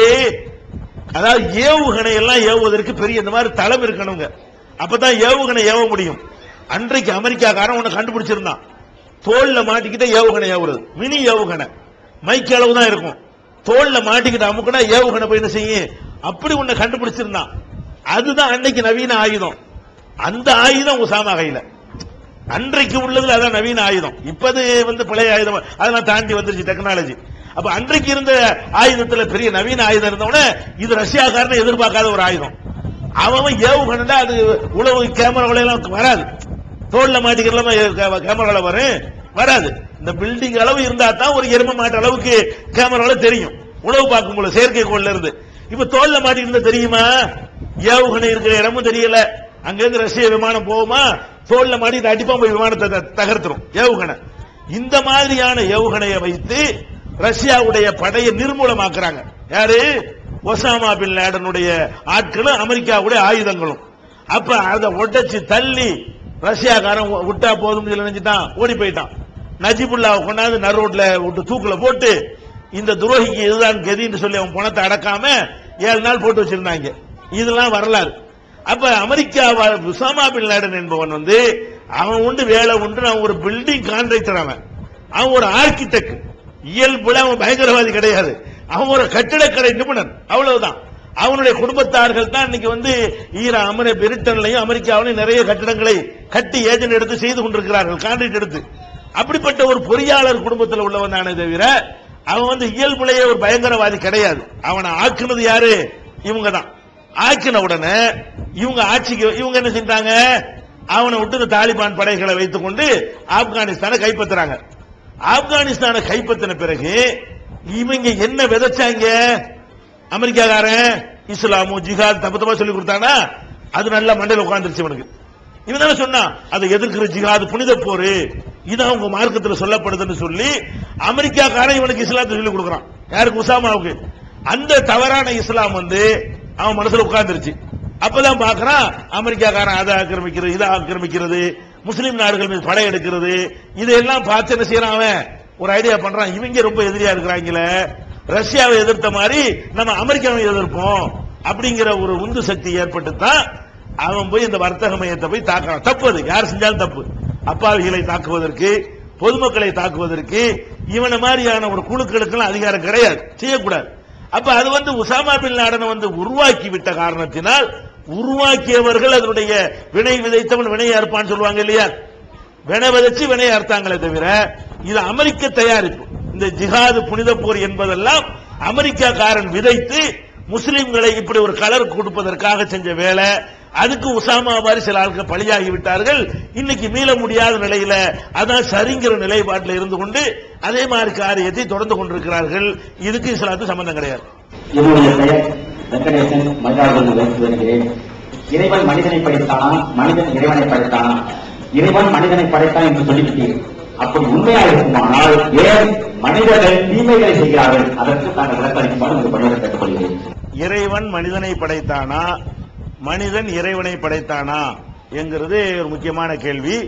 அதாவது ஏவுகணை எல்லாம் ஏவுவதற்கு பெரிய இந்த மாதிரி தளம் இருக்கணுங்க அப்பதான் ஏவுகணை ஏவ முடியும் அன்றைக்கு அமெரிக்காக்காரன் ஒண்ணு கண்டுபிடிச்சிருந்தான் தோல்ல மாட்டிக்கிட்ட ஏவுகணை ஏவுறது மினி ஏவுகணை மைக்கு அளவு தான் இருக்கும் தோல்ல மாட்டிக்கிட்டு அமுக்குனா ஏவுகணை போய் என்ன செய்யும் அப்படி ஒண்ணு கண்டுபிடிச்சிருந்தான் அதுதான் அன்னைக்கு நவீன ஆயுதம் அந்த ஆயுதம் உசாமா கையில அன்றைக்கு உள்ளதுல அதான் நவீன ஆயுதம் இப்பது வந்து பழைய ஆயுதம் அதெல்லாம் தாண்டி வந்துருச்சு டெக்னாலஜி அப்ப அன்றைக்கு இருந்த ஆயுதத்துல பெரிய நவீன ஆயுதம் இருந்தவன இது ரஷ்யாக்காரனை எதிர்பார்க்காத ஒரு ஆயுதம் அவன் ஏவுகணை அது உளவு கேமராவில எல்லாம் வராது தோல்ல மாட்டிக்கிறலாம கேமரால வரும் வராது இந்த பில்டிங் அளவு இருந்தா தான் ஒரு எரும மாட்டு அளவுக்கு கேமரால தெரியும் உளவு பார்க்கும் போல செயற்கைக்கோள்ல இருந்து இப்ப தோல்ல மாட்டிருந்தா தெரியுமா ஏவுகணை இருக்கிற இடமும் தெரியல அங்க இருந்து ரஷ்ய விமானம் போகுமா தோல்ல மாட்டிட்டு அடிப்பா போய் விமானத்தை த- தகர்த்துரும் ஏவுகணை இந்த மாதிரியான ஏவுகணையை வைத்து ரஷ்யாவுடைய படையை நிர்மூலமாக்குறாங்க யாரு ஒசாமா பின் லேடனுடைய ஆட்களும் அமெரிக்காவுடைய ஆயுதங்களும் அப்ப அதை உடைச்சு தள்ளி ரஷ்யாக்காரன் வி- விட்டா போதும் நினைச்சிட்டான் ஓடி போயிட்டான் நஜிபுல்லாவை கொண்டாந்து நடு ரோட்ல விட்டு தூக்குல போட்டு இந்த துரோகிக்கு இதுதான் கதின்னு சொல்லி அவன் பணத்தை அடக்காம ஏழு நாள் போட்டு வச்சிருந்தாங்க இதெல்லாம் வரலாறு அப்ப அமெரிக்கா வா- உசாமா பின் லேடன் என்பவன் வந்து அவன் உண்டு வேலை உண்டு அவன் ஒரு பில்டிங் கான்ட்ராக்டர் அவன் அவன் ஒரு ஆர்கிடெக்ட் இயல்புல அவன் பயங்கரவாதி கிடையாது அவன் ஒரு கட்டிடக்கலை நிபுணன் அவ்வளவுதான் அவனுடைய குடும்பத்தார்கள் தான் இன்னைக்கு வந்து ஈரா அமெரி பிரிட்டன்லையும் அமெரிக்காவிலையும் நிறைய கட்டிடங்களை கட்டி ஏஜென்ட் எடுத்து செய்து கொண்டிருக்கிறார்கள் கான்ட்ராக்ட் எடுத்து அப்படிப்பட்ட ஒரு பொறியாளர் குடும்பத்தில் உள்ளவன் தானே தவிர அவன் வந்து இயல்புலேயே ஒரு பயங்கரவாதி கிடையாது அவனை ஆக்குனது யாரு இவங்க தான் ஆக்கின உடனே இவங்க ஆட்சிக்கு இவங்க என்ன செஞ்சாங்க அவனை விட்டு இந்த தாலிபான் படைகளை வைத்துக் கொண்டு ஆப்கானிஸ்தானை கைப்பற்றுறாங்க ஆப்கானிஸ்தானை கைப்பற்றின பிறகு இவங்க என்ன விதைச்சாங்க அமெரிக்காக்காரன் இஸ்லாமு ஜிஹாத் தப்பு தப்பா சொல்லி கொடுத்தானா அது நல்லா மண்டையில உட்கார்ந்துருச்சு இவனுக்கு இவன் தானே சொன்னான் அதை எதிர்க்கிற ஜிஹாத் புனித போரு இது அவங்க மார்க்கத்தில் சொல்லப்படுதுன்னு சொல்லி அமெரிக்காக்காரன் இவனுக்கு இஸ்லாத்தை சொல்லி கொடுக்குறான் யாருக்கு உசாமாவுக்கு அந்த தவறான இஸ்லாம் வந்து அவன் மனசுல உட்கார்ந்துருச்சு அப்பதான் பார்க்கறான் அமெரிக்காக்காரன் அதை ஆக்கிரமிக்கிறது இதை ஆக்கிரமிக்கிறது முஸ்லிம் நாடுகள் மீது படையெடுக்கிறது இதையெல்லாம் பார்த்து என்ன செய்யறான் அவன் ஒரு ஐடியா பண்றான் இவங்க ரொம்ப எதிரியா இருக்கிறாங்களே ரஷ்யாவை எதிர்த்த மாதிரி நம்ம அமெரிக்காவை எதிர்ப்போம் அப்படிங்கிற ஒரு உந்து சக்தி ஏற்பட்டு தான் அவன் போய் இந்த வர்த்தக மையத்தை போய் தாக்குறான் தப்பு அது யார் செஞ்சாலும் தப்பு அப்பாவிகளை தாக்குவதற்கு பொதுமக்களை தாக்குவதற்கு இவனை மாதிரியான ஒரு குழுக்களுக்கெல்லாம் அதிகாரம் கிடையாது செய்யக்கூடாது அப்ப அது வந்து உசாமா பின் லாடனை வந்து உருவாக்கி விட்ட காரணத்தினால் உருவாக்கியவர்கள் அதனுடைய வினை விதைத்தவன் வினை அறுப்பான்னு சொல்லுவாங்க இல்லையா வினை விதைச்சு வினை அறுத்தாங்களே தவிர இது அமெரிக்க தயாரிப்பு இந்த ஜிஹாது புனித போர் என்பதெல்லாம் அமெரிக்காக்காரன் விதைத்து முஸ்லிம்களை இப்படி ஒரு கலர் கொடுப்பதற்காக செஞ்ச வேலை அதுக்கு உசாமா மாதிரி சில ஆட்கள் பலியாகி விட்டார்கள் இன்னைக்கு மீள முடியாத நிலையில அதான் சரிங்கிற நிலைப்பாட்டில் இருந்து கொண்டு அதே மாதிரி காரியத்தை தொடர்ந்து கொண்டிருக்கிறார்கள் இதுக்கு இஸ்லாத்து சம்பந்தம் கிடையாது என்னுடைய பெயர் வெங்கடேசன் மயிலாடுதுறை வைத்து வருகிறேன் இறைவன் மனிதனை படைத்தானா மனிதன் இறைவனை படைத்தானா இறைவன் மனிதனை படைத்தான் என்று சொல்லிவிட்டீர் அப்படி உண்மையா இருக்குமானால் ஏன் மனிதர்கள் தீமைகளை செய்கிறார்கள் அதற்கு தாங்கள் விளக்களிக்குமாறு உங்கள் பணியோடு கேட்டுக்கொள்கிறேன் இறைவன் மனிதனை படைத்தானா மனிதன் இறைவனை படைத்தானா என்கிறது ஒரு முக்கியமான கேள்வி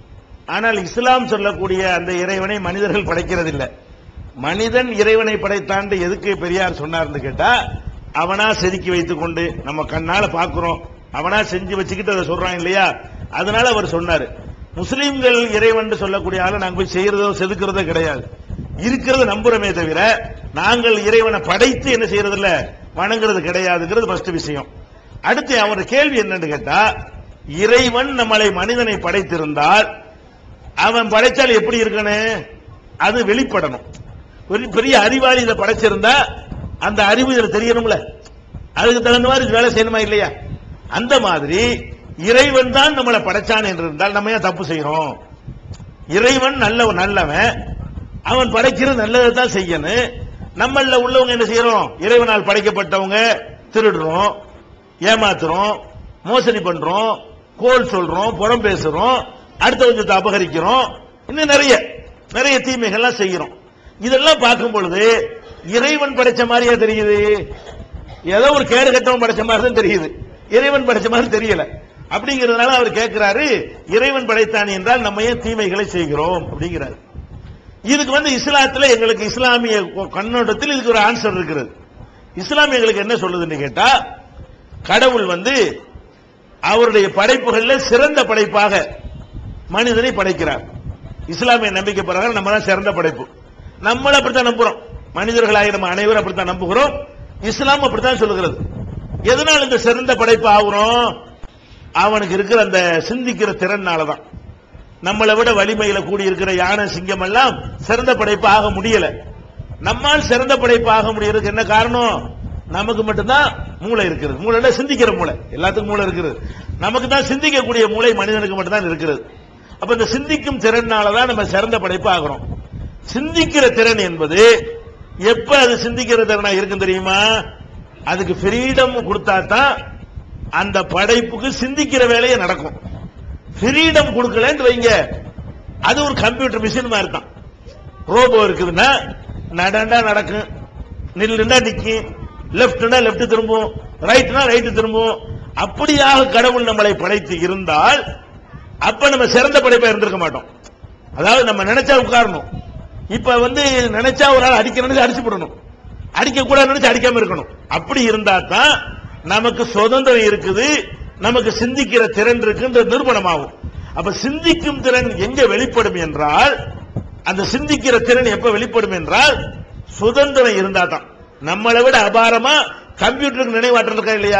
ஆனால் இஸ்லாம் சொல்லக்கூடிய அந்த இறைவனை மனிதர்கள் படைக்கிறதில்லை மனிதன் இறைவனை படைத்தான் எதுக்கு பெரியார் சொன்னார்னு கேட்டா அவனா செதுக்கி வைத்துக் கொண்டு நம்ம கண்ணால பாக்குறோம் அவனா செஞ்சு வச்சுக்கிட்டு அதை சொல்றான் இல்லையா அதனால அவர் சொன்னாரு முஸ்லிம்கள் இறைவன் சொல்லக்கூடிய ஆளை நாங்க போய் செய்யறதோ செதுக்கிறதோ கிடையாது இருக்கிறத நம்புறமே தவிர நாங்கள் இறைவனை படைத்து என்ன செய்யறது இல்ல வணங்குறது கிடையாதுங்கிறது ஃபர்ஸ்ட் விஷயம் அடுத்து அவர் கேள்வி என்னன்னு கேட்டா இறைவன் நம்மளை மனிதனை படைத்திருந்தால் அவன் படைச்சால் எப்படி இருக்கணும் அது வெளிப்படணும் ஒரு பெரிய அறிவாளி இதை படைச்சிருந்தா அந்த அறிவு இதுல தெரியணும்ல அதுக்கு தகுந்த மாதிரி வேலை செய்யணுமா இல்லையா அந்த மாதிரி இறைவன் தான் நம்மளை படைச்சான் என்று இருந்தால் நம்ம ஏன் தப்பு செய்யறோம் இறைவன் நல்ல நல்லவன் அவன் படைக்கிறது நல்லதை தான் செய்யணும் நம்மள உள்ளவங்க என்ன செய்யறோம் இறைவனால் படைக்கப்பட்டவங்க திருடுறோம் ஏமாத்துறோம் மோசடி பண்றோம் கோல் சொல்றோம் புறம் பேசுறோம் அடுத்த கொஞ்சத்தை அபகரிக்கிறோம் இன்னும் நிறைய நிறைய தீமைகள்லாம் செய்யறோம் இதெல்லாம் பார்க்கும் பொழுது இறைவன் படைச்ச மாதிரியா தெரியுது ஏதோ ஒரு கேடு கட்டவன் படைச்ச மாதிரி தான் தெரியுது இறைவன் படைச்ச மாதிரி தெரியல அப்படிங்கிறதுனால அவர் கேட்கிறாரு இறைவன் படைத்தான் என்றால் நம்ம ஏன் தீமைகளை செய்கிறோம் அப்படிங்கிறாரு இதுக்கு வந்து இஸ்லாத்துல எங்களுக்கு இஸ்லாமிய கண்ணோட்டத்தில் இதுக்கு ஒரு ஆன்சர் இருக்கிறது இஸ்லாம் எங்களுக்கு என்ன சொல்லுதுன்னு கேட்டா கடவுள் வந்து அவருடைய படைப்புகள்ல சிறந்த படைப்பாக மனிதனை படைக்கிறார் இஸ்லாமிய நம்பிக்கை பிரகாரம் நம்ம தான் சிறந்த படைப்பு நம்மள அப்படித்தான் நம்புறோம் மனிதர்களாக நம்ம அனைவரும் அப்படித்தான் நம்புகிறோம் இஸ்லாம் அப்படித்தான் சொல்லுகிறது எதனால் இந்த சிறந்த படைப்பு ஆகுறோம் அவனுக்கு இருக்கிற அந்த சிந்திக்கிற திறனாலதான் நம்மளை விட வலிமையில கூடி இருக்கிற யானை சிங்கம் எல்லாம் சிறந்த படைப்பு ஆக முடியல நம்மால் சிறந்த படைப்பு ஆக முடியறதுக்கு என்ன காரணம் நமக்கு மட்டும்தான் மூளை இருக்கிறது மூளைன்னா சிந்திக்கிற மூளை எல்லாத்துக்கும் மூளை இருக்கிறது நமக்கு தான் சிந்திக்கக்கூடிய மூளை மனிதனுக்கு மட்டும்தான் இருக்கிறது அப்ப இந்த சிந்திக்கும் திறனாலதான் நம்ம சிறந்த படைப்பு ஆகிறோம் சிந்திக்கிற திறன் என்பது எப்ப அது சிந்திக்கிற திறனா இருக்கும் தெரியுமா அதுக்கு ஃப்ரீடம் கொடுத்தா தான் அந்த படைப்புக்கு சிந்திக்கிற வேலையே நடக்கும் ஃப்ரீடம் கொடுக்கலன்னு வைங்க அது ஒரு கம்ப்யூட்டர் மிஷின் மாதிரி தான் ரோபோ இருக்குதுன்னா நடண்டா நடக்கும் நில்லுண்டா நிக்கும் லெப்ட்னா லெப்ட் திரும்பும் ரைட்னா ரைட் திரும்பும் அப்படியாக கடவுள் நம்மளை படைத்து இருந்தால் அப்ப நம்ம சிறந்த படைப்பா இருந்திருக்க மாட்டோம் அதாவது நம்ம நினைச்சா உட்காரணும் இப்ப வந்து நினைச்சா ஒரு ஆள் அடிக்க நினைச்சு அடிச்சு போடணும் அடிக்க கூட நினைச்சு அடிக்காம இருக்கணும் அப்படி இருந்தா தான் நமக்கு சுதந்திரம் இருக்குது நமக்கு சிந்திக்கிற திறன் இருக்குன்ற நிரூபணமாகும் அப்ப சிந்திக்கும் திறன் எங்க வெளிப்படும் என்றால் அந்த சிந்திக்கிற திறன் எப்ப வெளிப்படும் என்றால் சுதந்திரம் இருந்தா தான் நம்மளை விட அபாரமா கம்ப்யூட்டருக்கு நினைவாற்றல் இருக்கா இல்லையா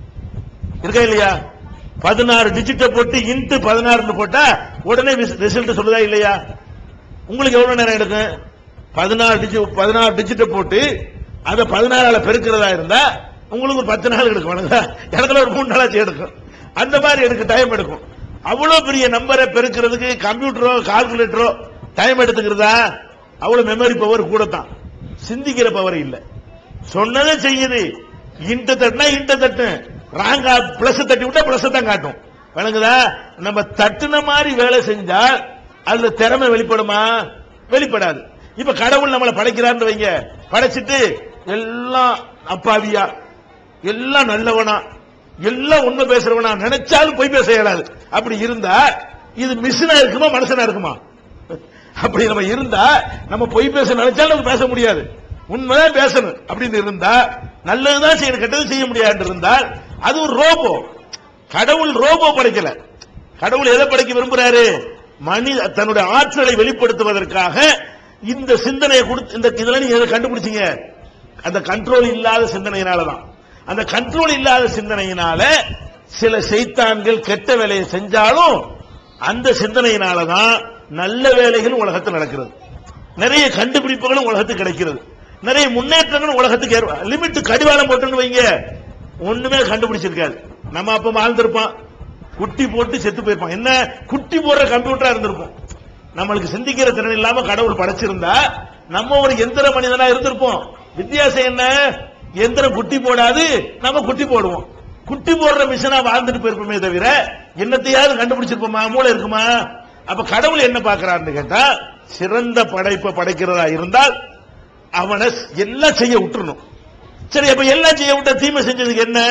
இருக்கா இல்லையா பதினாறு டிஜிட்டை போட்டு இன்ட்டு பதினாறுன்னு போட்டா உடனே ரிசல்ட் சொல்லுதா இல்லையா உங்களுக்கு எவ்வளவு நேரம் எடுக்கும் பதினாறு டிஜிட் பதினாறு டிஜிட்டை போட்டு அதை பதினாறால பெருக்கிறதா இருந்தா உங்களுக்கு ஒரு பத்து நாள் எடுக்கும் வணங்க. இடத்துல ஒரு மூணு நாளாச்சும் எடுக்கும் அந்த மாதிரி எடுக்க டைம் எடுக்கும் அவ்வளவு பெரிய நம்பரை பெருக்கிறதுக்கு கம்ப்யூட்டரோ கால்குலேட்டரோ டைம் எடுத்துக்கிறதா அவ்வளவு மெமரி பவர் கூட தான் சிந்திக்கிற பவர் இல்ல சொன்னதை செய்யுது இன்ட தட்டினா இன்ட தட்டு ராங்கா பிளஸ் தட்டி விட்டா பிளஸ் தான் காட்டும் விளங்குதா நம்ம தட்டுன மாதிரி வேலை செஞ்சா அதுல திறமை வெளிப்படுமா வெளிப்படாது இப்ப கடவுள் நம்மளை படைக்கிறான்னு வைங்க படைச்சிட்டு எல்லாம் அப்பாவியா எல்லாம் நல்லவனா எல்லாம் உண்மை பேசுறவன் நான் நினைச்சாலும் பொய் பேச இயலாது அப்படி இருந்தா இது மிஷினா இருக்குமா மனுஷனா இருக்குமா அப்படி நம்ம இருந்தா நம்ம பொய் பேச நினைச்சாலும் நம்ம பேச முடியாது உண்மைதான் பேசணும் அப்படின்னு இருந்தா நல்லதுதான் செய்யணும் கெட்டது செய்ய முடியாது இருந்தால் அது ஒரு ரோபோ கடவுள் ரோபோ படைக்கல கடவுள் எதை படைக்க விரும்புறாரு மனித தன்னுடைய ஆற்றலை வெளிப்படுத்துவதற்காக இந்த சிந்தனையை கொடுத்து இந்த இதெல்லாம் நீங்க எதை கண்டுபிடிச்சீங்க அந்த கண்ட்ரோல் இல்லாத சிந்தனையினாலதான் அந்த கண்ட்ரோல் இல்லாத சிந்தனையினால சில செய்தான்கள் கெட்ட வேலையை செஞ்சாலும் அந்த சிந்தனையினாலதான் நல்ல வேலைகளும் உலகத்தில் நடக்கிறது நிறைய கண்டுபிடிப்புகளும் உலகத்துக்கு கிடைக்கிறது நிறைய முன்னேற்றங்களும் உலகத்துக்கு லிமிட் கடிவாளம் போட்டுன்னு வைங்க ஒண்ணுமே கண்டுபிடிச்சிருக்காது நம்ம அப்ப வாழ்ந்திருப்பான் குட்டி போட்டு செத்து போயிருப்பான் என்ன குட்டி போடுற கம்ப்யூட்டரா இருந்திருப்போம் நம்மளுக்கு சிந்திக்கிற திறன் இல்லாம கடவுள் படைச்சிருந்தா நம்ம ஒரு எந்திர மனிதனா இருந்திருப்போம் வித்தியாசம் என்ன எந்திரம் குட்டி போடாது நம்ம குட்டி போடுவோம் குட்டி போடுற மிஷினா வாழ்ந்துட்டு போயிருப்போமே தவிர என்னத்தையாவது கண்டுபிடிச்சிருப்போமா மூளை இருக்குமா அப்ப கடவுள் என்ன பார்க்கறாருன்னு கேட்டா சிறந்த படைப்பை படைக்கிறதா இருந்தால் அவனை எல்லாம் செய்ய விட்டுறணும் சரி அப்ப எல்லாம் செய்ய விட்ட தீமை செஞ்சதுக்கு என்ன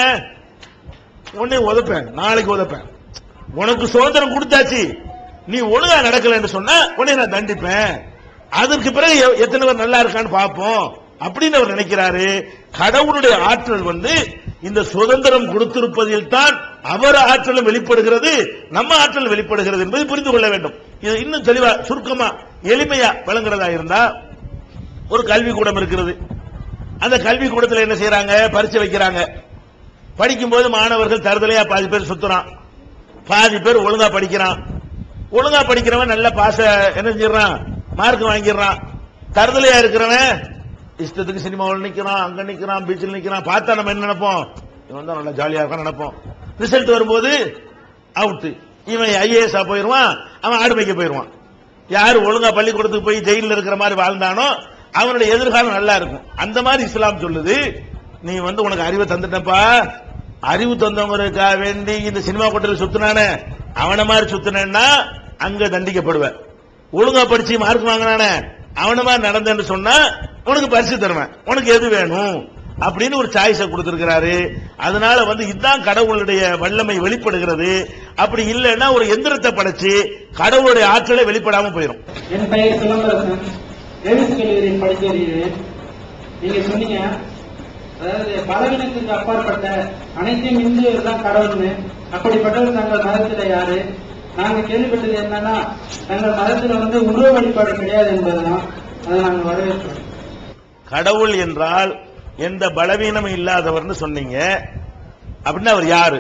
உன்னை உதப்பேன் நாளைக்கு உதப்பேன் உனக்கு சுதந்திரம் கொடுத்தாச்சு நீ ஒழுங்கா நடக்கலன்னு சொன்னா உன்னை நான் தண்டிப்பேன் அதற்கு பிறகு எ- எத்தனை பேர் நல்லா இருக்கான்னு பார்ப்போம் அப்படின்னு அவர் நினைக்கிறாரு கடவுளுடைய ஆற்றல் வந்து இந்த சுதந்திரம் கொடுத்திருப்பதில் தான் அவர் ஆற்றலும் வெளிப்படுகிறது நம்ம ஆற்றல் வெளிப்படுகிறது என்பதை புரிந்து கொள்ள வேண்டும் இது இன்னும் தெளிவா சுருக்கமா எளிமையா விளங்குறதா இருந்தா ஒரு கல்விக்கூடம் இருக்கிறது அந்த கல்விக்கூடத்தில் என்ன செய்யறாங்க பரீட்சை வைக்கிறாங்க படிக்கும்போது மாணவர்கள் தருதலையா பாதி பேர் சுத்துறான் பாதி பேர் ஒழுங்கா படிக்கிறான் ஒழுங்கா படிக்கிறவன் நல்ல பாச என்ன செஞ்சிடறான் மார்க் வாங்கிடுறான் தருதலையா இருக்கிறவன் இஷ்டத்துக்கு சினிமாவில் நிக்கிறான் அங்க நிக்கிறான் பீச்சில் நிக்கிறான் பார்த்தா நம்ம என்ன நினைப்போம் இவன் தான் நல்லா ஜாலியா இருக்கான்னு நினைப்போம் ரிசல்ட் வரும்போது அவுட் இவன் ஐஏஎஸ் போயிருவான் அவன் ஆடு மேய்க்க போயிருவான் யார் ஒழுங்கா பள்ளிக்கூடத்துக்கு போய் ஜெயிலில் இருக்கிற மாதிரி வாழ்ந்தானோ அவனுடைய எதிர்காலம் நல்லா இருக்கும் அந்த மாதிரி இஸ்லாம் சொல்லுது நீ வந்து உனக்கு அறிவை தந்துட்டப்பா அறிவு தந்தவங்களுக்காக வேண்டி இந்த சினிமா கொட்டையில் சுத்தினானே அவன மாதிரி சுத்தினேன்னா அங்க தண்டிக்கப்படுவ ஒழுங்கா படிச்சு மார்க் வாங்கினானே அவன மாதிரி நடந்தேன்னு சொன்னா உனக்கு பரிசு தருவேன் உனக்கு எது வேணும் அப்படின்னு ஒரு சாய்ஸை கொடுத்திருக்கிறாரு அதனால வந்து இதுதான் கடவுளுடைய வல்லமை வெளிப்படுகிறது அப்படி இல்லைன்னா ஒரு எந்திரத்தை படைச்சு கடவுளுடைய ஆற்றலை வெளிப்படாம போயிடும் என் பெயர் சிலம்பரசன் டேவிஸ் கல்லூரியில் படித்து வருகிறேன் நீங்க சொன்னீங்க அதாவது பலவீனத்துக்கு அப்பாற்பட்ட அனைத்தையும் இந்து தான் கடவுள்னு அப்படிப்பட்டவர் தங்கள் மதத்துல யாரு நாங்க கேள்விப்பட்டது என்னன்னா தங்கள் மதத்துல வந்து உருவ வழிபாடு கிடையாது என்பதுதான் அதை நாங்க வரவேற்கிறோம் கடவுள் என்றால் எந்த பலவீனமும் இல்லாதவர்னு சொன்னீங்க அப்படின்னா அவர் யாரு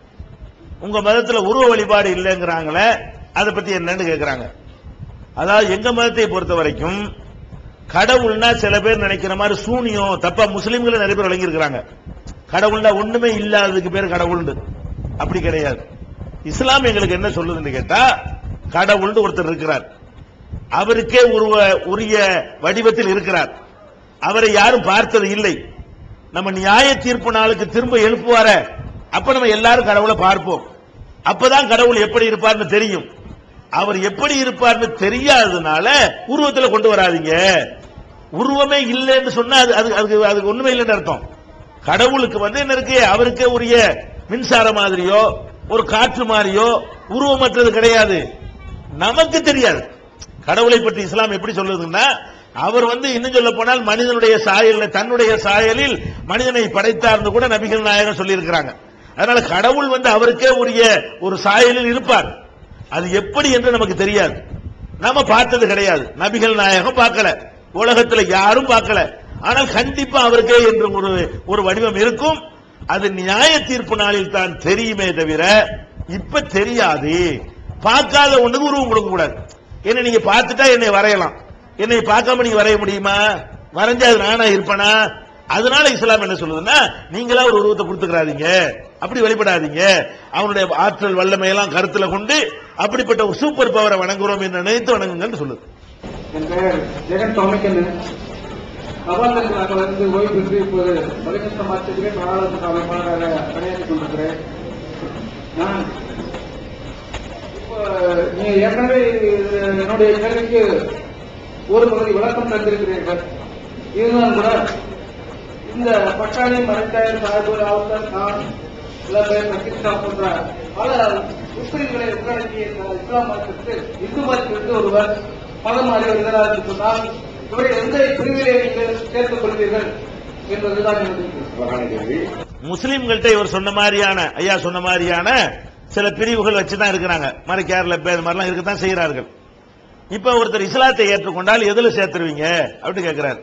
உங்க மதத்துல உருவ வழிபாடு இல்லைங்கிறாங்களே அதை பத்தி என்னன்னு கேக்குறாங்க அதாவது எங்க மதத்தை பொறுத்த வரைக்கும் கடவுள்னா சில பேர் நினைக்கிற மாதிரி சூனியம் தப்பா முஸ்லீம்களை நிறைய பேர் விளங்கியிருக்கிறாங்க கடவுள்னா ஒண்ணுமே இல்லாததுக்கு பேர் கடவுள்னு அப்படி கிடையாது இஸ்லாம் எங்களுக்கு என்ன சொல்லுதுன்னு கேட்டா கடவுள்னு ஒருத்தர் இருக்கிறார் அவருக்கே உருவ உரிய வடிவத்தில் இருக்கிறார் அவரை யாரும் பார்த்தது இல்லை நம்ம நியாய தீர்ப்பு நாளுக்கு திரும்ப எழுப்புவார அப்ப நம்ம எல்லாரும் கடவுளை பார்ப்போம் அப்பதான் கடவுள் எப்படி இருப்பார்னு தெரியும் அவர் எப்படி இருப்பார்னு தெரியாததுனால உருவத்துல கொண்டு வராதீங்க உருவமே இல்லைன்னு சொன்னா அது அது அதுக்கு அதுக்கு ஒண்ணுமே இல்லைன்னு அர்த்தம் கடவுளுக்கு வந்து என்ன இருக்கு அவருக்கே உரிய மின்சார மாதிரியோ ஒரு காற்று மாதிரியோ உருவமற்றது கிடையாது நமக்கு தெரியாது கடவுளை பற்றி இஸ்லாம் எப்படி சொல்லுதுன்னா அவர் வந்து இன்னும் சொல்ல போனால் மனிதனுடைய சாயலில் தன்னுடைய சாயலில் மனிதனை படைத்தார்னு கூட நபிகள் நாயகம் சொல்லியிருக்கிறாங்க அதனால கடவுள் வந்து அவருக்கே உரிய ஒரு சாயலில் இருப்பார் அது எப்படி என்று நமக்கு தெரியாது நாம பார்த்தது கிடையாது நபிகள் நாயகம் பார்க்கல உலகத்துல யாரும் பார்க்கல ஆனால் கண்டிப்பா அவருக்கே என்று ஒரு ஒரு வடிவம் இருக்கும் அது நியாய தீர்ப்பு நாளில் தான் தெரியுமே தவிர இப்ப தெரியாது பார்க்காத ஒண்ணுக்கு உருவம் கொடுக்க கூடாது என்ன நீங்க பார்த்துட்டா என்னை வரையலாம் என்னை பார்க்காம நீங்க வரைய முடியுமா வரைஞ்சா அது நானா இருப்பனா அதனால இஸ்லாம் என்ன சொல்லுதுன்னா நீங்களா ஒரு உருவத்தை கொடுத்துக்கிறாதீங்க அப்படி வெளிப்படாதீங்க அவனுடைய ஆற்றல் வல்லமையெல்லாம் கருத்துல கொண்டு அப்படிப்பட்ட ஒரு சூப்பர் பவரை வணங்குறோம் என்று நினைத்து வணங்குங்கன்னு சொல்லுது என் பெயர் ஜெகன் டொமிக்கன் கபாலத்தில் நாங்கள் வந்து ஓய்வு பெற்று இப்போது பரிசுத்த சமாஜத்திலே நாடாளுமன்ற அமைப்பாளராக பணியாற்றிக் கொண்டிருக்கிறேன் நான் இப்போ நீங்க ஏற்கனவே இது என்னுடைய கேள்விக்கு ஒரு பகுதி விளக்கம் தந்திருக்கிறீர்கள் இருந்தாலும் கூட இந்த பட்டாளி மறைத்தாயர் சாஹிபு ராவுத்தர் நான் சில பேர் பாகிஸ்தான் போன்ற பல முஸ்லிம்களை உள்ளடக்கிய இந்த இஸ்லாம் மதத்திற்கு இந்து மதத்திற்கு ஒருவர் மதம் மாறி வருகிறார் என்று சொன்னால் இவரை எந்த பிரிவிலே நீங்கள் சேர்த்துக் கொள்வீர்கள் என்பதுதான் எனது கேள்வி. முஸ்லிம்கள்ட்ட இவர் சொன்ன மாதிரியான ஐயா சொன்ன மாதிரியான சில பிரிவுகள் வச்சுதான் இருக்கிறாங்க மாதிரி கேரள இது மாதிரிலாம் இருக்கத்தான் செய்கிறார்கள் இப்ப ஒருத்தர் இஸ்லாத்தை ஏற்றுக்கொண்டால் எதுல சேர்த்துருவீங்க அப்படின்னு கேட்கிறார்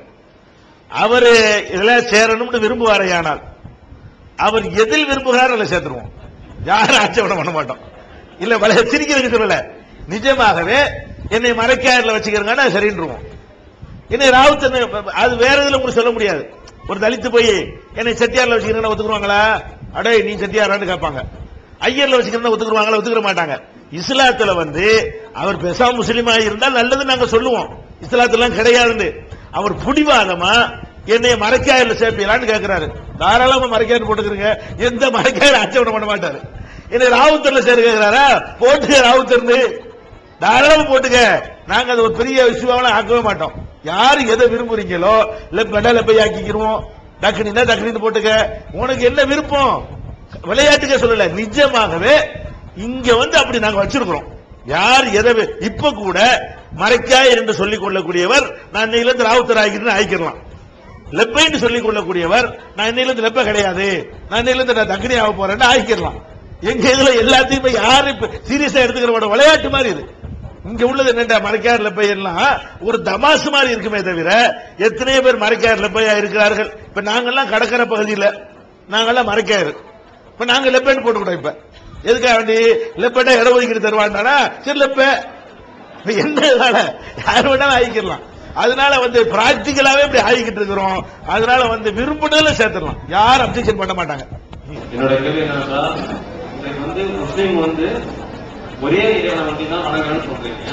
அவரு இதுல சேரணும்னு விரும்புவாரையானால் அவர் எதில் விரும்புகிறார் அதில் சேர்த்துருவோம் யாரும் ஆட்சேபணம் பண்ண மாட்டோம் இல்ல வளைய சிரிக்கிறதுக்கு சொல்லல நிஜமாகவே என்னை மறைக்காரில் வச்சுக்கிறங்கன்னா சரின்றுவோம் என்னை ராவுத்தன் அது வேற இதுல உங்களுக்கு சொல்ல முடியாது ஒரு தலித்து போய் என்னை செட்டியார்ல வச்சுக்கிறேன்னு ஒத்துக்குருவாங்களா அடே நீ செட்டியாரான்னு கேட்பாங்க ஐயர்ல வச்சுக்கிறேன்னு ஒத்துக்குருவாங்களா ஒத்துக்கிற மாட்டாங்க இஸ்லாத்துல வந்து அவர் பெசா முஸ்லீமா இருந்தால் நல்லது நாங்க சொல்லுவோம் இஸ்லாத்துல கிடையாதுன்னு அவர் புடிவாதமா என்னை மறைக்காயில சேர்ப்பீங்களான்னு கேட்கிறாரு தாராளமா மறைக்காயிரு போட்டுக்கிறீங்க எந்த மறைக்காயிரு ஆட்சேபணம் பண்ண மாட்டாரு என்னை ராவுத்தர்ல சேர கேட்கிறாரா போட்டுக்க ராவுத்தர்னு தாராளமா போட்டுக்க நாங்க அது ஒரு பெரிய விஷயமாவெல்லாம் ஆக்கவே மாட்டோம் யாரு எதை விரும்புறீங்களோ லெப்படா லெப்பை ஆக்கிக்கிறோம் டக்குனினா டக்குனு போட்டுக்க உனக்கு என்ன விருப்பம் விளையாட்டுக்க சொல்லல நிஜமாகவே இங்க வந்து அப்படி நாங்க வச்சிருக்கிறோம் யார் எதை வி- இப்ப கூட மறைக்காய் என்று சொல்லிக் கொள்ளக்கூடியவர் நான் இன்னையில இருந்து ராவுத்தர் ஆகிட்டு ஆயிக்கலாம் லெப்பைன்னு சொல்லிக் கொள்ளக்கூடியவர் நான் இன்னையில இருந்து லெப்ப கிடையாது நான் இன்னையில இருந்து நான் தக்கினி ஆக போறேன்னு ஆகிக்கலாம் எங்க இதுல எல்லாத்தையும் இப்ப யாரு சீரியஸா எடுத்துக்கிற விளையாட்டு மாதிரி இது இங்க உள்ளது என்னடா மறைக்கார் லெப்பை எல்லாம் ஒரு தமாசு மாதிரி இருக்குமே தவிர எத்தனையோ பேர் மறைக்கார் லெப்பையா இருக்கிறார்கள் இப்ப நாங்கெல்லாம் கடற்கரை பகுதியில் நாங்கெல்லாம் மறைக்காரு இப்ப நாங்க லெப்பேன்னு போட்டுக்கிட்டோம் இப்ப எதுக்காக வேண்டி லெப்பேட்டா இடஒதுக்கீடு தருவாண்டானா சரி லெப்ப இப்ப என்ன இதனால யார் வேணாலும் ஆகிக்கலாம் அதனால வந்து பிராக்டிக்கலாவே இப்படி ஆகிக்கிட்டு இருக்கிறோம் அதனால வந்து விரும்பினதுல சேர்த்துடலாம் யாரும் அப்செக்ஷன் பண்ண மாட்டாங்க என்னோட கேள்வி என்னன்னா இன்னைக்கு வந்து முஸ்லீம் வந்து ஒரே இறைவனை வந்து தான் வணங்கணும்னு சொல்றீங்க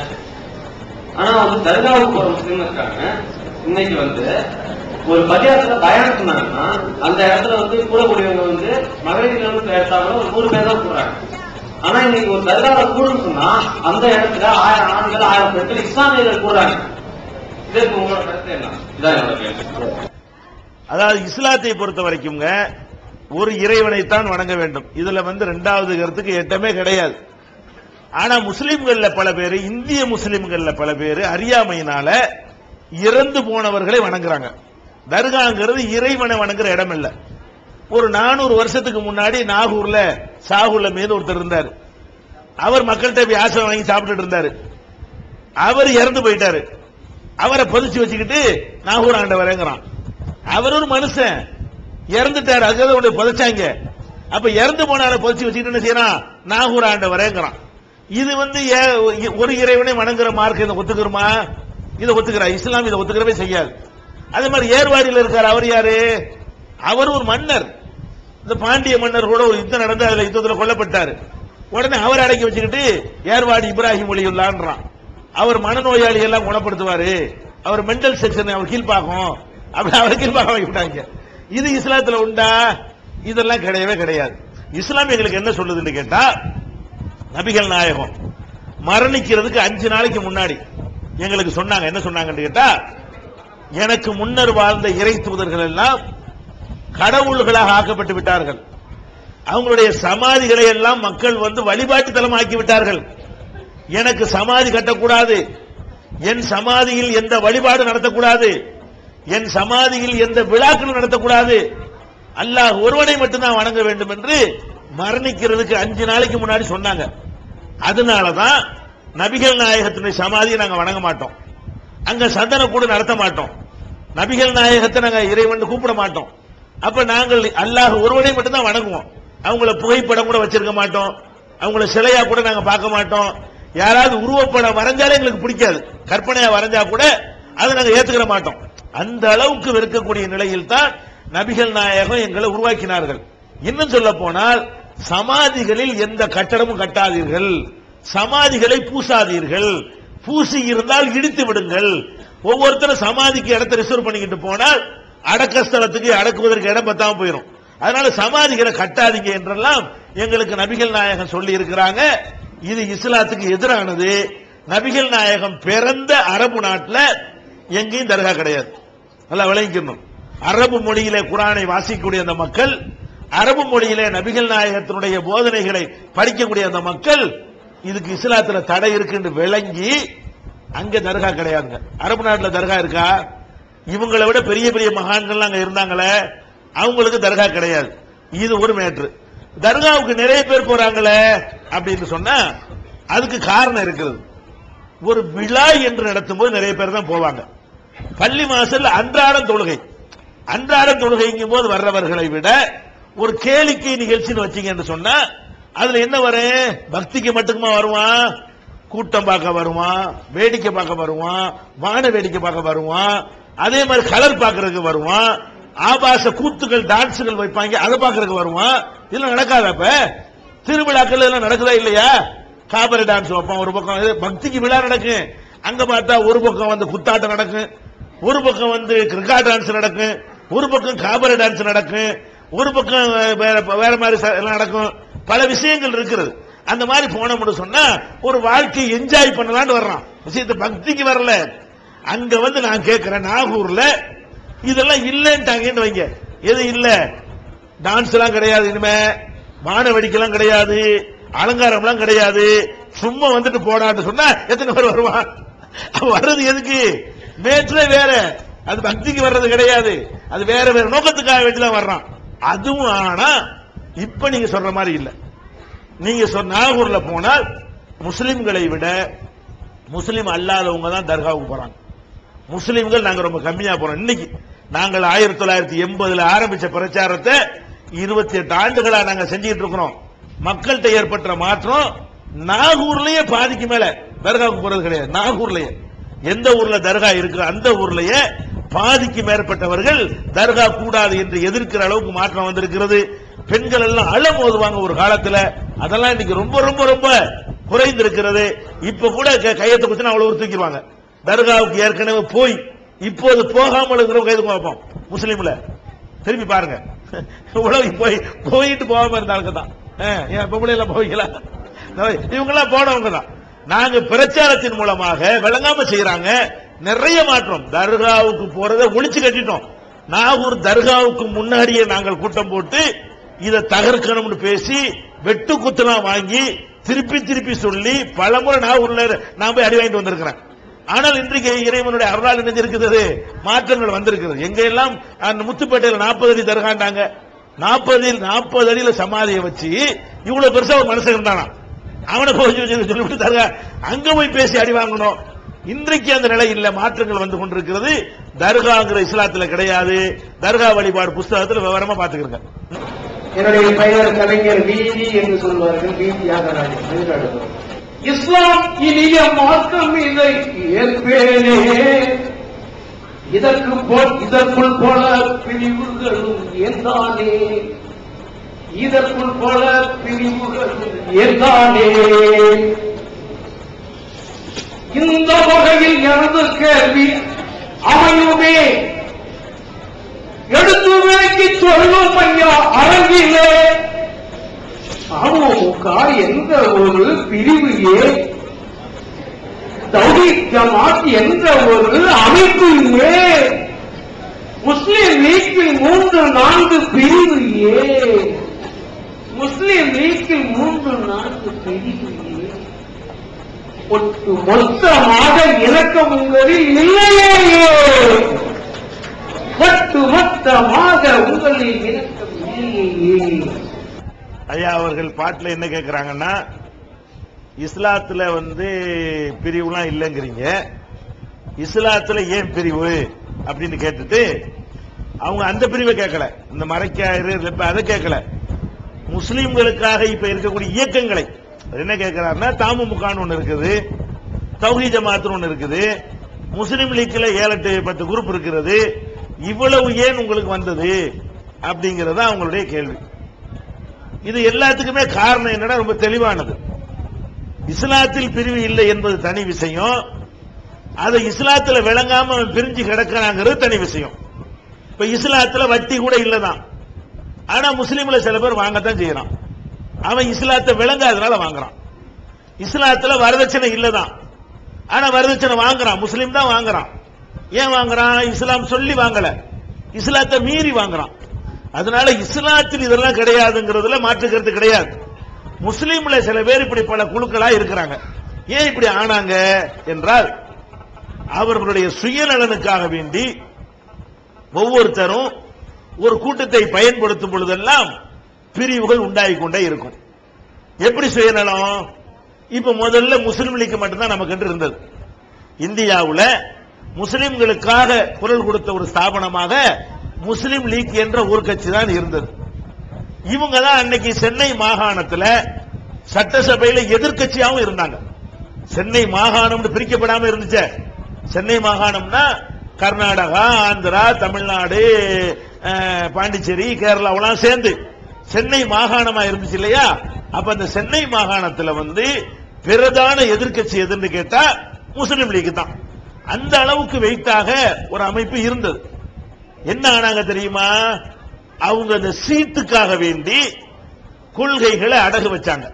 ஆனா வந்து தர்காவுக்கு போற முஸ்லீம் இருக்காங்க இன்னைக்கு வந்து ஒரு பரியாரத்துல பயானம் சொன்னாங்கன்னா அந்த இடத்துல வந்து கூடக்கூடியவங்க வந்து மகளிர்ல இருந்து பேசாம ஒரு நூறு பேர் தான் கூடுறாங்க ஆனா இன்னைக்கு ஒரு தர்காவை கூடுன்னு சொன்னா அந்த இடத்துல ஆயிரம் ஆண்கள் ஆயிரம் பெண்கள் இஸ்லாமியர்கள் கூடுறாங்க இதற்கு உங்களோட கருத்து என்ன இதான் என்னோட கேள்வி அதாவது இஸ்லாத்தை பொறுத்த வரைக்கும்ங்க ஒரு இறைவனைத்தான் வணங்க வேண்டும் இதுல வந்து ரெண்டாவது கருத்துக்கு எட்டமே கிடையாது ஆனா முஸ்லிம்கள்ல பல பேர் இந்திய முஸ்லிம்கள்ல பல பேர் அறியாமையினால இறந்து போனவர்களை வணங்குறாங்க தர்காங்கிறது இறைவனை வணங்குற இடம் இல்ல ஒரு நானூறு வருஷத்துக்கு முன்னாடி நாகூர்ல சாகுல்ல மீது ஒருத்தர் இருந்தார் அவர் மக்கள்கிட்ட போய் ஆசிரம் வாங்கி சாப்பிட்டுட்டு இருந்தாரு அவர் இறந்து போயிட்டாரு அவரை பொதிச்சு வச்சுக்கிட்டு நாகூர் ஆண்டவரேங்கிறான் அவர் ஒரு மனுஷன் இறந்துட்டாரு அதுக்காக உன்னை புதைச்சாங்க அப்ப இறந்து போனால புதைச்சு வச்சுக்கிட்டு என்ன செய்யறான் நாகூர் ஆண்டவரேங்கிறான் இது வந்து ஏ- ஒரு இறைவனை வணங்குற மார்க் இதை ஒத்துக்கிறோமா இதை ஒத்துக்கிறா இஸ்லாம் இதை ஒத்துக்கிறவே செய்யாது அதே மாதிரி ஏர்வாடியில் இருக்கார் அவர் யாரு அவர் ஒரு மன்னர் இந்த பாண்டிய மன்னர் கூட ஒரு யுத்தம் நடந்து அதுல யுத்தத்துல கொல்லப்பட்டாரு உடனே அவர் அடக்கி வச்சுக்கிட்டு ஏர்வாடி இப்ராஹிம் ஒளியுள்ளான்றான் அவர் மனநோயாளி எல்லாம் குணப்படுத்துவாரு அவர் மென்டல் செக்ஷன் அவர் கீழ்ப்பாகும் அப்படி அவர் கீழ்ப்பாக வைக்கிட்டாங்க இது இஸ்லாத்துல உண்டா இதெல்லாம் கிடையவே கிடையாது இஸ்லாம் எங்களுக்கு என்ன சொல்லுதுன்னு கேட்டா நபிகள் நாயகம் மரணிக்கிறதுக்கு அஞ்சு நாளைக்கு முன்னாடி எங்களுக்கு சொன்னாங்க என்ன சொன்னாங்கன்னு கேட்டா எனக்கு முன்னர் வாழ்ந்த இறை தூதர்கள் எல்லாம் கடவுள்களாக ஆக்கப்பட்டு விட்டார்கள் அவங்களுடைய சமாதிகளை எல்லாம் மக்கள் வந்து வழிபாட்டு தலமாக்கி விட்டார்கள் எனக்கு சமாதி கட்டக்கூடாது என் சமாதியில் எந்த வழிபாடு நடத்தக்கூடாது என் சமாதியில் எந்த விழாக்கள் நடத்தக்கூடாது அல்லாஹ் ஒருவனை மட்டும்தான் வணங்க வேண்டும் என்று மரணிக்கிறதுக்கு அஞ்சு நாளைக்கு முன்னாடி சொன்னாங்க அதனாலதான் நபிகள் நாயகத்தினுடைய சமாதியை நாங்க வணங்க மாட்டோம் அங்க சந்தன கூட நடத்த மாட்டோம் நபிகள் நாயகத்தை நாங்க இறைவன் கூப்பிட மாட்டோம் அப்ப நாங்கள் அல்லாஹ் ஒருவனை மட்டும்தான் வணங்குவோம் அவங்கள புகைப்படம் கூட வச்சிருக்க மாட்டோம் அவங்கள சிலையா கூட நாங்க பார்க்க மாட்டோம் யாராவது உருவப்படம் வரைஞ்சாலே எங்களுக்கு பிடிக்காது கற்பனையா வரைஞ்சா கூட அதை நாங்க ஏத்துக்கிற மாட்டோம் அந்த அளவுக்கு வெறுக்கக்கூடிய நிலையில் தான் நபிகள் நாயகம் எங்களை உருவாக்கினார்கள் இன்னும் சொல்ல போனால் சமாதிகளில் எந்த கட்டடமும் கட்டாதீர்கள் சமாதிகளை பூசாதீர்கள் பூசி இருந்தால் இடித்து விடுங்கள் ஒவ்வொருத்தரும் சமாதிக்கு இடத்தை ரிசர்வ் பண்ணிக்கிட்டு போனால் அடக்க ஸ்தலத்துக்கு அடக்குவதற்கு இடம் பத்தாம போயிடும் அதனால சமாதிகளை கட்டாதீங்க என்றெல்லாம் எங்களுக்கு நபிகள் நாயகம் சொல்லி இருக்கிறாங்க இது இஸ்லாத்துக்கு எதிரானது நபிகள் நாயகம் பிறந்த அரபு நாட்டுல எங்கேயும் தர்கா கிடையாது நல்லா விளங்கிக்கணும் அரபு மொழியிலே குரானை வாசிக்கக்கூடிய அந்த மக்கள் அரபு மொழியிலே நபிகள் நாயகத்தினுடைய போதனைகளை படிக்கக்கூடிய அந்த மக்கள் இதுக்கு இஸ்லாத்துல தடை இருக்குன்னு விளங்கி அங்க தர்கா கிடையாதுங்க அரபு நாட்டுல தர்கா இருக்கா இவங்களை விட பெரிய பெரிய மகான்கள் அங்க இருந்தாங்களே அவங்களுக்கு தர்கா கிடையாது இது ஒரு மேட்ரு தர்காவுக்கு நிறைய பேர் போறாங்களே அப்படின்னு சொன்னா அதுக்கு காரணம் இருக்குது ஒரு விழா என்று நடத்தும் போது நிறைய பேர் தான் போவாங்க பள்ளி மாசல்ல அன்றாடம் தொழுகை அன்றாடம் தொழுகைங்கும் போது வர்றவர்களை விட ஒரு கேளிக்கை நிகழ்ச்சின்னு வச்சீங்கன்னு சொன்னா அதுல என்ன வரும் பக்திக்கு மட்டுமா வருவான் கூட்டம் பார்க்க வருவான் வேடிக்கை பார்க்க வருவான் வான வேடிக்கை பார்க்க வருவான் அதே மாதிரி கலர் பார்க்கறதுக்கு வருவான் ஆபாச கூத்துகள் டான்ஸுகள் வைப்பாங்க அதை பார்க்கறதுக்கு வருவான் இதெல்லாம் நடக்காத அப்ப திருவிழாக்கள் எல்லாம் நடக்குதா இல்லையா காபரி டான்ஸ் வைப்பான் ஒரு பக்கம் இது பக்திக்கு விழா நடக்கும் அங்க பார்த்தா ஒரு பக்கம் வந்து குத்தாட்டம் நடக்கும் ஒரு பக்கம் வந்து கிரிக்கெட் டான்ஸ் நடக்கும் ஒரு பக்கம் காபரி டான்ஸ் நடக்கும் ஒரு பக்கம் வேற வேற மாதிரி ச- எல்லாம் நடக்கும் பல விஷயங்கள் இருக்கிறது அந்த மாதிரி போனோம்னு சொன்னா ஒரு வாழ்க்கையை என்ஜாய் பண்ணலாம்னு வர்றான் விஷயத்தை பக்திக்கு வரல அங்க வந்து நான் கேட்கிறேன் நாகூர்ல இதெல்லாம் இல்லைன்ட்டாங்கன்னு வைங்க எது இல்ல டான்ஸ் எல்லாம் கிடையாது இனிமே வான வெடிக்கலாம் கிடையாது அலங்காரம்லாம் கிடையாது சும்மா வந்துட்டு போடான்னு சொன்னா எத்தனை பேர் வருவான் அவன் வர்றது எதுக்கு மேட்ரே வேற அது பக்திக்கு வர்றது கிடையாது அது வேற வேற நோக்கத்துக்காக வேண்டிதான் வர்றான் அதுவும் ஆனா இப்ப நீங்க சொல்ற மாதிரி இல்ல நீங்க சொன்ன நாகூர்ல போனால் முஸ்லிம்களை விட முஸ்லிம் அல்லாதவங்க தான் தர்காவுக்கு போறாங்க முஸ்லிம்கள் நாங்க ரொம்ப கம்மியா போறோம் இன்னைக்கு நாங்கள் ஆயிரத்தி தொள்ளாயிரத்தி எண்பதுல ஆரம்பிச்ச பிரச்சாரத்தை இருபத்தி எட்டு ஆண்டுகளா நாங்க செஞ்சுட்டு இருக்கிறோம் மக்கள்கிட்ட ஏற்பட்ட மாற்றம் நாகூர்லயே பாதிக்கு மேல தர்காவுக்கு போறது கிடையாது நாகூர்லயே எந்த ஊர்ல தர்கா இருக்கு அந்த ஊர்லயே பாதிக்கு மேற்பட்டவர்கள் தர்கா கூடாது என்று எதிர்க்கிற அளவுக்கு மாற்றம் வந்திருக்கிறது பெண்கள் எல்லாம் அலம் ஓதுவாங்க ஒரு காலத்துல அதெல்லாம் இன்னைக்கு ரொம்ப ரொம்ப ரொம்ப குறைந்திருக்கிறது இப்ப கூட க- கையெழுத்து குத்தினா அவ்வளவு தூக்கிடுவாங்க தர்காவுக்கு ஏற்கனவே போய் இப்போது போகாமல் இருக்கிறவங்க கைது பார்ப்போம் முஸ்லீம்ல திரும்பி பாருங்க உலகி போய் போயிட்டு போகாம இருந்தாங்க தான் என் பொம்பளை எல்லாம் போய்க்கலாம் இவங்க எல்லாம் போனவங்க தான் நாங்க பிரச்சாரத்தின் மூலமாக விளங்காம செய்யறாங்க நிறைய மாற்றம் தர்காவுக்கு போறதை ஒளிச்சு கட்டிட்டோம் நாகூர் தர்காவுக்கு முன்னாடியே நாங்கள் கூட்டம் போட்டு இதை தகர்க்கணும்னு பேசி வெட்டு குத்துலாம் வாங்கி திருப்பி திருப்பி சொல்லி பலமுறை நாகூர்ல நான் போய் அடி வாங்கிட்டு வந்திருக்கிறேன் ஆனால் இன்றைக்கு இறைவனுடைய அருளால் இணைஞ்சு இருக்குது மாற்றங்கள் வந்திருக்கிறது எங்க எல்லாம் அந்த முத்துப்பேட்டையில நாற்பது அடி தர்காண்டாங்க நாற்பது அடி நாற்பது அடியில சமாதியை வச்சு இவ்வளவு பெருசா ஒரு மனுஷன் இருந்தானா அவனை போய் சொல்லி- சொல்லிவிட்டு தர்கா அங்க போய் பேசி அடி வாங்கணும் இன்றைக்கு அந்த நிலை இல்ல மாற்றங்கள் வந்து கொண்டிருக்கிறது தர்காங்கிற இஸ்லாத்துல கிடையாது தர்கா வழிபாடு புஸ்தகத்துல விவரமா பாத்துக்கிறேன் என்னுடைய பெயர் கலைஞர் வீதி என்று சொல்வார்கள் வீதி யாகராஜன் மயிலாடுதுறை. இஸ்லாம் இனிய மார்க்கம் இதை ஏற்பேனே இதற்கு போல் இதற்குள் போல பிரிவுகளும் ஏந்தானே இதற்குள் போல பிரிவுகளும் ஏந்தானே இந்த வகையில் எனது கேள்வி அமையுமே எடுத்து விலக்கி சொல்லும் ஐயா அரங்கிலே அமமுக என்ற ஒரு பிரிவு ஏன் தௌஹீத் ஜமாத் என்ற ஒரு அமைப்பு ஏன் முஸ்லிம் லீக்கில் மூன்று நான்கு பிரிவு ஏன் முஸ்லிம் லீக்கில் மூன்று நான்கு பிரிவு ஏன் ஒட்டு மொத்தமாக இணக்கம் உங்களில் இல்லையே ஒட்டு மொத்தமாக உங்களில் இணக்கம் இல்லையே ஐயா அவர்கள் பாட்டுல என்ன கேக்குறாங்கன்னா இஸ்லாத்துல வந்து பிரிவுலாம் இல்லைங்கிறீங்க இஸ்லாத்துல ஏன் பிரிவு அப்படின்னு கேட்டுட்டு அவங்க அந்த பிரிவை கேட்கல இந்த மறைக்காயிரு லெப்ப அதை கேட்கல முஸ்லிம்களுக்காக இப்ப இருக்கக்கூடிய இயக்கங்களை அது என்ன கேட்கிறாருன்னா தாமுமுகான்னு ஒண்ணு இருக்குது தௌஹி ஜமாத்துன்னு ஒண்ணு இருக்குது முஸ்லிம் லீக்ல ஏழு எட்டு பத்து குரூப் இருக்கிறது இவ்வளவு ஏன் உங்களுக்கு வந்தது அப்படிங்கறது தான் அவங்களுடைய கேள்வி இது எல்லாத்துக்குமே காரணம் என்னன்னா ரொம்ப தெளிவானது இஸ்லாத்தில் பிரிவு இல்லை என்பது தனி விஷயம் அதை இஸ்லாத்துல விளங்காம அவன் பிரிஞ்சு கிடக்கிறாங்கிறது தனி விஷயம் இப்ப இஸ்லாத்துல வட்டி கூட இல்லதான் ஆனா முஸ்லீம்ல சில பேர் வாங்கத்தான் செய்யறான் அவன் இஸ்லாத்தை விளங்காதனால வாங்குறான் இஸ்லாத்துல வரதட்சணை இல்லதான் ஆனா வரதட்சணை வாங்குறான் முஸ்லீம் தான் வாங்குறான் ஏன் வாங்குறான் இஸ்லாம் சொல்லி வாங்கல இஸ்லாத்தை மீறி வாங்குறான் அதனால இஸ்லாத்தில் இதெல்லாம் கிடையாதுங்கிறதுல மாற்று கருத்து கிடையாது முஸ்லீம்ல சில பேர் இப்படி பல குழுக்களா இருக்கிறாங்க ஏன் இப்படி ஆனாங்க என்றால் அவர்களுடைய சுயநலனுக்காக வேண்டி ஒவ்வொருத்தரும் ஒரு கூட்டத்தை பயன்படுத்தும் பொழுதெல்லாம் பிரிவுகள் உண்டாகி கொண்டே இருக்கும் எப்படி சுயநலம் இப்ப முதல்ல முஸ்லிம் லீக் மட்டும்தான் நமக்கு இருந்தது இந்தியாவுல முஸ்லிம்களுக்காக குரல் கொடுத்த ஒரு ஸ்தாபனமாக முஸ்லிம் லீக் என்ற ஒரு கட்சி தான் இருந்தது இவங்க தான் அன்னைக்கு சென்னை மாகாணத்துல சட்டசபையில எதிர்க்கட்சியாவும் இருந்தாங்க சென்னை மாகாணம்னு பிரிக்கப்படாம இருந்துச்சே சென்னை மாகாணம்னா கர்நாடகா ஆந்திரா தமிழ்நாடு அஹ், பாண்டிச்சேரி கேரளாவெல்லாம் சேர்ந்து சென்னை மாகாணமா இருந்துச்சு இல்லையா அப்ப அந்த சென்னை மாகாணத்துல வந்து பிரதான எதிர்க்கட்சி எதுன்னு கேட்டா முஸ்லிம் லீக் தான் அந்த அளவுக்கு வெயிட்டாக ஒரு அமைப்பு இருந்தது என்ன ஆனாங்க தெரியுமா அவங்க அந்த சீட்டுக்காக வேண்டி கொள்கைகளை அடகு வச்சாங்க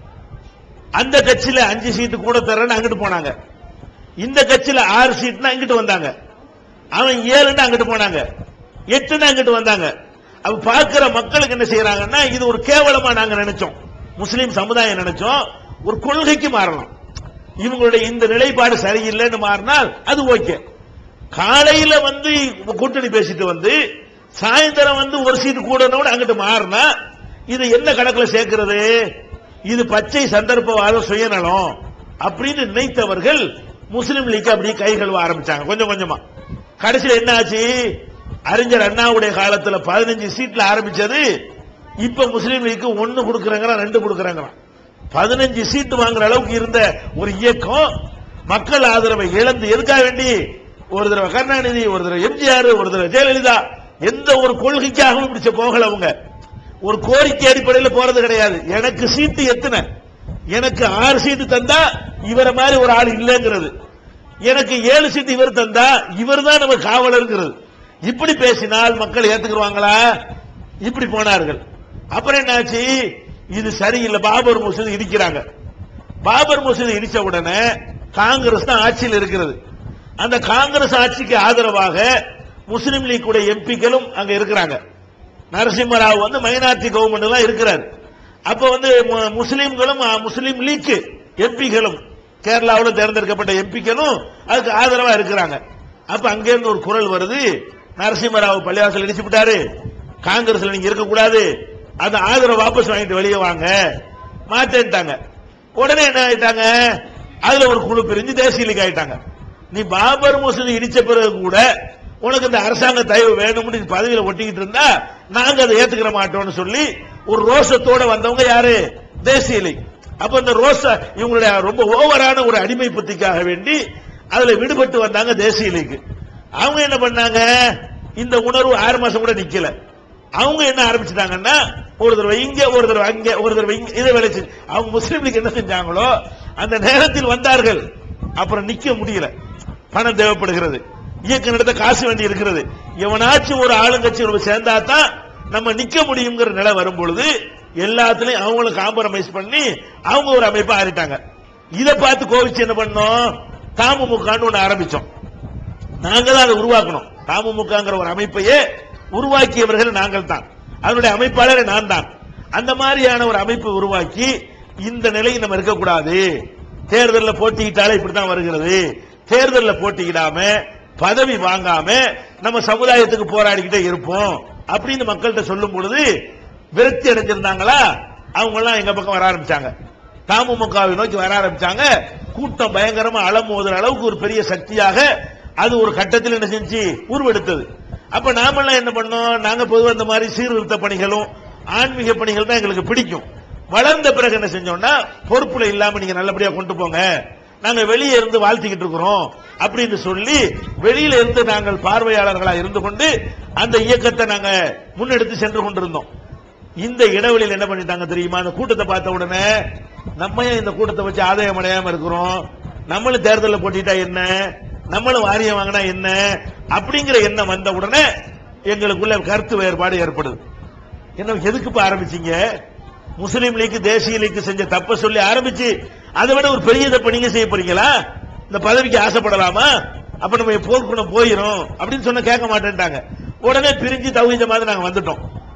அந்த கட்சியில அஞ்சு சீட்டு கூட தரேன்னு அங்கிட்டு போனாங்க இந்த கட்சியில ஆறு சீட்னா இங்கிட்டு வந்தாங்க அவன் ஏழுன்னு அங்கிட்டு போனாங்க எட்டுன்னு அங்கிட்டு வந்தாங்க அப்ப பார்க்கிற மக்களுக்கு என்ன செய்யறாங்கன்னா இது ஒரு கேவலமா நாங்க நினைச்சோம் முஸ்லீம் சமுதாயம் நினைச்சோம் ஒரு கொள்கைக்கு மாறலாம் இவங்களுடைய இந்த நிலைப்பாடு சரியில்லைன்னு மாறினால் அது ஓகே காலையில வந்து கூட்டணி பேசிட்டு வந்து சாயந்தரம் வந்து ஒரு சீட்டு கூடனோட அங்கிட்டு மாறினா இது என்ன கணக்குல சேர்க்கிறது இது பச்சை சந்தர்ப்பவாத சுயநலம் அப்படின்னு நினைத்தவர்கள் முஸ்லிம் லீக் அப்படியே கை கழுவ ஆரம்பிச்சாங்க கொஞ்சம் கொஞ்சமா கடைசியில் என்ன ஆச்சு அறிஞர் அண்ணாவுடைய காலத்துல பதினஞ்சு சீட்ல ஆரம்பிச்சது இப்ப முஸ்லீம் லீக் ஒன்னு கொடுக்கறாங்க ரெண்டு கொடுக்கறாங்க பதினஞ்சு சீட்டு வாங்குற அளவுக்கு இருந்த ஒரு இயக்கம் மக்கள் ஆதரவை இழந்து எதுக்காக வேண்டி ஒரு தடவை கருணாநிதி ஒரு தடவை எம்ஜிஆர் ஒரு தடவை ஜெயலலிதா எந்த ஒரு கொள்கைக்காகவும் பிடிச்ச போகல அவங்க ஒரு கோரிக்கை அடிப்படையில் போறது கிடையாது எனக்கு சீட்டு எத்தனை எனக்கு ஆறு சீட்டு தந்தா இவரை மாதிரி ஒரு ஆள் இல்லைங்கிறது எனக்கு ஏழு சீட்டு இவர் தந்தா இவர் தான் நம்ம காவலருங்கிறது இப்படி பேசினால் மக்கள் ஏத்துக்குருவாங்களா இப்படி போனார்கள் அப்புறம் என்னாச்சு இது சரியில்லை பாபர் மசூதி இடிக்கிறாங்க பாபர் மசூதி இடிச்ச உடனே காங்கிரஸ் தான் ஆட்சியில் இருக்கிறது அந்த காங்கிரஸ் ஆட்சிக்கு ஆதரவாக முஸ்லிம் லீக் எம்பிக்களும் அங்க இருக்கிறாங்க நரசிம்மராவ் வந்து மைனாரிட்டி கவர்மெண்ட் தான் இருக்கிறார் அப்ப வந்து மு- முஸ்லிம்களும் அ, முஸ்லிம் லீக் எம்பிகளும் கேரளாவில் தேர்ந்தெடுக்கப்பட்ட எம்பிக்களும் அதுக்கு ஆதரவா இருக்கிறாங்க அப்ப அங்கிருந்து ஒரு குரல் வருது நரசிம்மராவ் பள்ளிவாசல் இடிச்சு விட்டாரு காங்கிரஸ்ல நீங்க இருக்கக்கூடாது அந்த ஆதரவு வாபஸ் வாங்கிட்டு வெளியே வாங்க மாட்டேன்ட்டாங்க உடனே என்ன ஆயிட்டாங்க அதுல ஒரு குழு பிரிஞ்சு தேசிய லீக் ஆயிட்டாங்க நீ பாபர் மசூதி இடிச்ச பிறகு கூட உனக்கு இந்த அரசாங்க தயவு வேணும்னு நீ பதவியில ஒட்டிக்கிட்டு இருந்தா நாங்க அதை ஏத்துக்கிற மாட்டோம்னு சொல்லி ஒரு ரோஷத்தோட வந்தவங்க யாரு தேசிய லீக் அப்ப இந்த ரோஷ இவங்களுடைய ரொம்ப ஓவரான ஒரு அடிமை புத்திக்காக வேண்டி அதுல விடுபட்டு வந்தாங்க தேசிய லீக் அவங்க என்ன பண்ணாங்க இந்த உணர்வு ஆறு மாசம் கூட நிக்கல அவங்க என்ன ஆரம்பிச்சிட்டாங்கன்னா ஒரு தடவை இங்க ஒரு தடவை அங்க ஒரு தடவை இங்க இதை வேலை செஞ்சு அவங்க முஸ்லீம் லீக் என்ன செஞ்சாங்களோ அந்த நேரத்தில் வந்தார்கள் அப்புறம் நிக்க முடியல பணம் தேவைப்படுகிறது இயக்க நடத்த காசு வேண்டி இருக்கிறது எவனாச்சும் ஒரு ஆளுங்கட்சி ஒரு சேர்ந்தா தான் நம்ம நிக்க முடியுங்கிற நிலை வரும் பொழுது எல்லாத்துலயும் அவங்களும் காம்ப்ரமைஸ் பண்ணி அவங்க ஒரு அமைப்பா ஆறிட்டாங்க இதை பார்த்து கோவிச்சு என்ன பண்ணோம் தாமுமுகான்னு ஒண்ணு ஆரம்பிச்சோம் நாங்க தான் அதை உருவாக்கணும் தமுமுகங்கிற ஒரு அமைப்பையே உருவாக்கியவர்கள் நாங்கள் தான் அதனுடைய அமைப்பாளர் நான் தான் அந்த மாதிரியான ஒரு அமைப்பை உருவாக்கி இந்த நிலையில் நம்ம இருக்கக்கூடாது தேர்தலில் போட்டியிட்டாலே இப்படித்தான் வருகிறது தேர்தலில் போட்டியிடாம பதவி வாங்காம நம்ம சமுதாயத்துக்கு போராடிக்கிட்டே இருப்போம் அப்படின்னு மக்கள்கிட்ட சொல்லும் பொழுது விரக்தி அடைஞ்சிருந்தாங்களா அவங்க எல்லாம் எங்க பக்கம் வர ஆரம்பிச்சாங்க தமுமுகவை நோக்கி வர ஆரம்பிச்சாங்க கூட்டம் பயங்கரமா அலமோதுற அளவுக்கு ஒரு பெரிய சக்தியாக அது ஒரு கட்டத்தில் என்ன செஞ்சு உருவெடுத்தது அப்ப நாமெல்லாம் என்ன பண்ணோம் நாங்க பொதுவா இந்த மாதிரி சீர்திருத்த பணிகளும் ஆன்மீக பணிகள் தான் எங்களுக்கு பிடிக்கும் வளர்ந்த பிறகு என்ன செஞ்சோம்னா பொறுப்புல இல்லாம நீங்க நல்லபடியா கொண்டு போங்க நாங்க வெளியே இருந்து வாழ்த்திக்கிட்டு இருக்கிறோம் அப்படின்னு சொல்லி வெளியில இருந்து நாங்கள் பார்வையாளர்களா இருந்து கொண்டு அந்த இயக்கத்தை நாங்க முன்னெடுத்து சென்று கொண்டிருந்தோம் இந்த இடைவெளியில் என்ன பண்ணிட்டாங்க தெரியுமா அந்த கூட்டத்தை பார்த்த உடனே நம்ம ஏன் இந்த கூட்டத்தை வச்சு ஆதாயம் அடையாம இருக்கிறோம் நம்மளும் தேர்தலில் போட்டிட்டா என்ன நம்மளும் வாரியம் வாங்கினா என்ன அப்படிங்கிற எண்ணம் வந்த உடனே எங்களுக்குள்ள கருத்து வேறுபாடு ஏற்படுது என்ன எதுக்கு ஆரம்பிச்சீங்க முஸ்லீம் லீக் தேசிய லீக் செஞ்ச தப்ப சொல்லி ஆரம்பிச்சு அதை விட ஒரு பெரிய தப்ப நீங்க செய்ய போறீங்களா இந்த பதவிக்கு ஆசைப்படலாமா அப்ப நம்ம போர்க்குணம் போயிரும் அப்படின்னு சொன்ன கேட்க மாட்டேன்ட்டாங்க உடனே பிரிஞ்சு தவிந்த மாதிரி நாங்க வந்துட்டோம்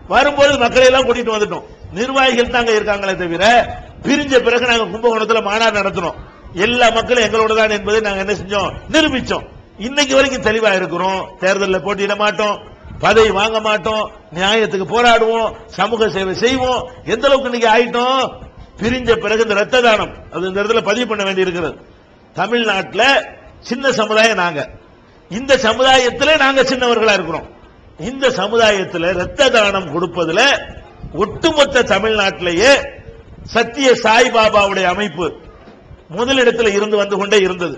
வரும்போது மக்களை எல்லாம் கூட்டிட்டு வந்துட்டோம் நிர்வாகிகள் தாங்க இருக்காங்களே தவிர பிரிஞ்ச பிறகு நாங்க கும்பகோணத்துல மாநாடு நடத்தினோம் எல்லா மக்களும் எங்களோட தான் என்பதை நாங்க என்ன செஞ்சோம் நிரூபிச்சோம் இன்னைக்கு வரைக்கும் தெளிவா இருக்கிறோம் தேர்தலில் போட்டியிட மாட்டோம் பதவி வாங்க மாட்டோம் நியாயத்துக்கு போராடுவோம் சமூக சேவை செய்வோம் எந்த அளவுக்கு இன்னைக்கு ஆயிட்டோம் பிரிஞ்ச பிறகு இந்த ரத்த தானம் அது இந்த இடத்துல பதிவு பண்ண வேண்டி இருக்கிறது தமிழ்நாட்டுல சின்ன சமுதாயம் நாங்க இந்த சமுதாயத்துல நாங்க சின்னவர்களா இருக்கிறோம் இந்த சமுதாயத்துல ரத்த தானம் கொடுப்பதுல ஒட்டுமொத்த தமிழ்நாட்டிலேயே சத்திய சாய்பாபாவுடைய அமைப்பு முதலிடத்தில் இருந்து வந்து கொண்டே இருந்தது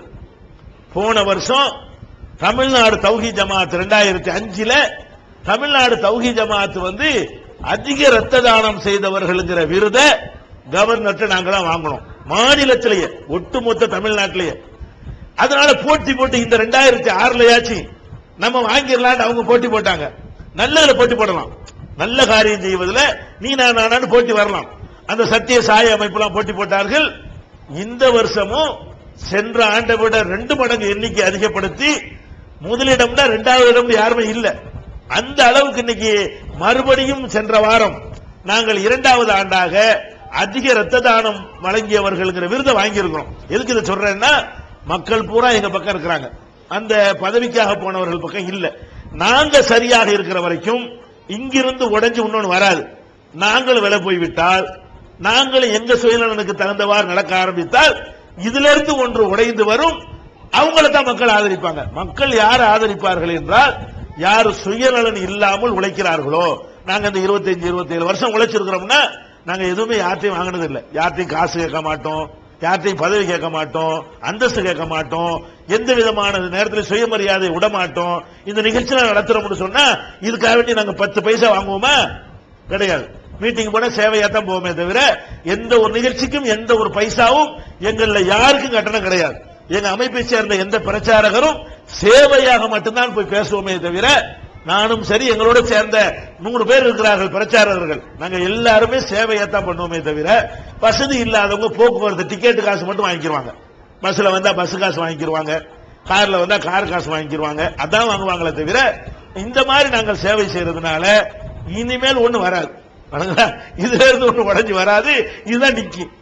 போன வருஷம் தமிழ்நாடு தௌஹி ஜமாத் ரெண்டாயிரத்தி அஞ்சுல தமிழ்நாடு தௌஹி ஜமாத் வந்து அதிக ரத்த தானம் செய்தவர்களுங்கிற விருதை கவர்னர்ட்ட நாங்க தான் வாங்கணும் மாநிலத்திலேயே ஒட்டுமொத்த தமிழ்நாட்டிலேயே அதனால போட்டி போட்டு இந்த ரெண்டாயிரத்தி ஆறுலயாச்சும் நம்ம வாங்கிடலாம்னு அவங்க போட்டி போட்டாங்க நல்லதுல போட்டி போடலாம் நல்ல காரியம் செய்வதில் நீ நான் நானான்னு போட்டி வரலாம் அந்த சத்திய சாய அமைப்புலாம் போட்டி போட்டார்கள் இந்த வருஷமும் சென்ற ஆண்டை விட ரெண்டு மடங்கு எண்ணிக்கை அதிகப்படுத்தி முதலிடம்னா ரெண்டாவது இடம் யாருமே இல்ல அந்த அளவுக்கு இன்னைக்கு மறுபடியும் சென்ற வாரம் நாங்கள் இரண்டாவது ஆண்டாக அதிக ரத்த தானம் வழங்கியவர்கள்ங்கிற விருதை வாங்கியிருக்கிறோம் எதுக்கு இதை சொல்றேன்னா மக்கள் பூரா எங்க பக்கம் இருக்கிறாங்க அந்த பதவிக்காக போனவர்கள் பக்கம் இல்ல நாங்க சரியாக இருக்கிற வரைக்கும் இங்கிருந்து உடைஞ்சு இன்னொன்னு வராது நாங்கள் விலை போய்விட்டால் நாங்கள் எங்க சுயநலனுக்கு தகுந்தவாறு நடக்க ஆரம்பித்தால் இதுல இருந்து ஒன்று உடைந்து வரும் அவங்கள தான் மக்கள் ஆதரிப்பாங்க மக்கள் யார் ஆதரிப்பார்கள் என்றால் யார் சுயநலன் இல்லாமல் உழைக்கிறார்களோ நாங்க இந்த 25 27 வருஷம் உழைச்சிருக்கிறோம்னா நாங்க எதுவுமே யார்ட்டையும் வாங்கினது இல்ல யார்ட்டையும் காசு கேட்க மாட்டோம் யார்ட்டையும் பதவி கேட்க மாட்டோம் அந்தஸ்து கேட்க மாட்டோம் எந்த விதமான நேரத்தில் சுயமரியாதை விட மாட்டோம் இந்த நிகழ்ச்சி நடத்துறோம்னு சொன்னா இதுக்காக வேண்டி நாங்க பத்து பைசா வாங்குவோமா கிடையாது மீட்டிங் போனா சேவையா தான் போவோமே தவிர எந்த ஒரு நிகழ்ச்சிக்கும் எந்த ஒரு பைசாவும் எங்கள்ல யாருக்கும் கட்டணம் கிடையாது எங்க அமைப்பை சேர்ந்த எந்த பிரச்சாரகரும் சேவையாக மட்டும்தான் போய் பேசுவோமே தவிர நானும் சரி எங்களோட சேர்ந்த நூறு பேர் இருக்கிறார்கள் பிரச்சாரகர்கள் நாங்க எல்லாருமே சேவையா தான் பண்ணுவோமே தவிர வசதி இல்லாதவங்க போக்குவரத்து டிக்கெட் காசு மட்டும் வாங்கிக்கிருவாங்க பஸ்ல வந்தா பஸ் காசு வாங்கிக்கிருவாங்க கார்ல வந்தா கார் காசு வாங்கிக்கிருவாங்க அதான் வாங்குவாங்களே தவிர இந்த மாதிரி நாங்கள் சேவை செய்யறதுனால இனிமேல் ஒண்ணு வராது வணங்குதா? இதுல இருந்து ஒண்ணு உடைஞ்சு வராது இதுதான் நிக்கும்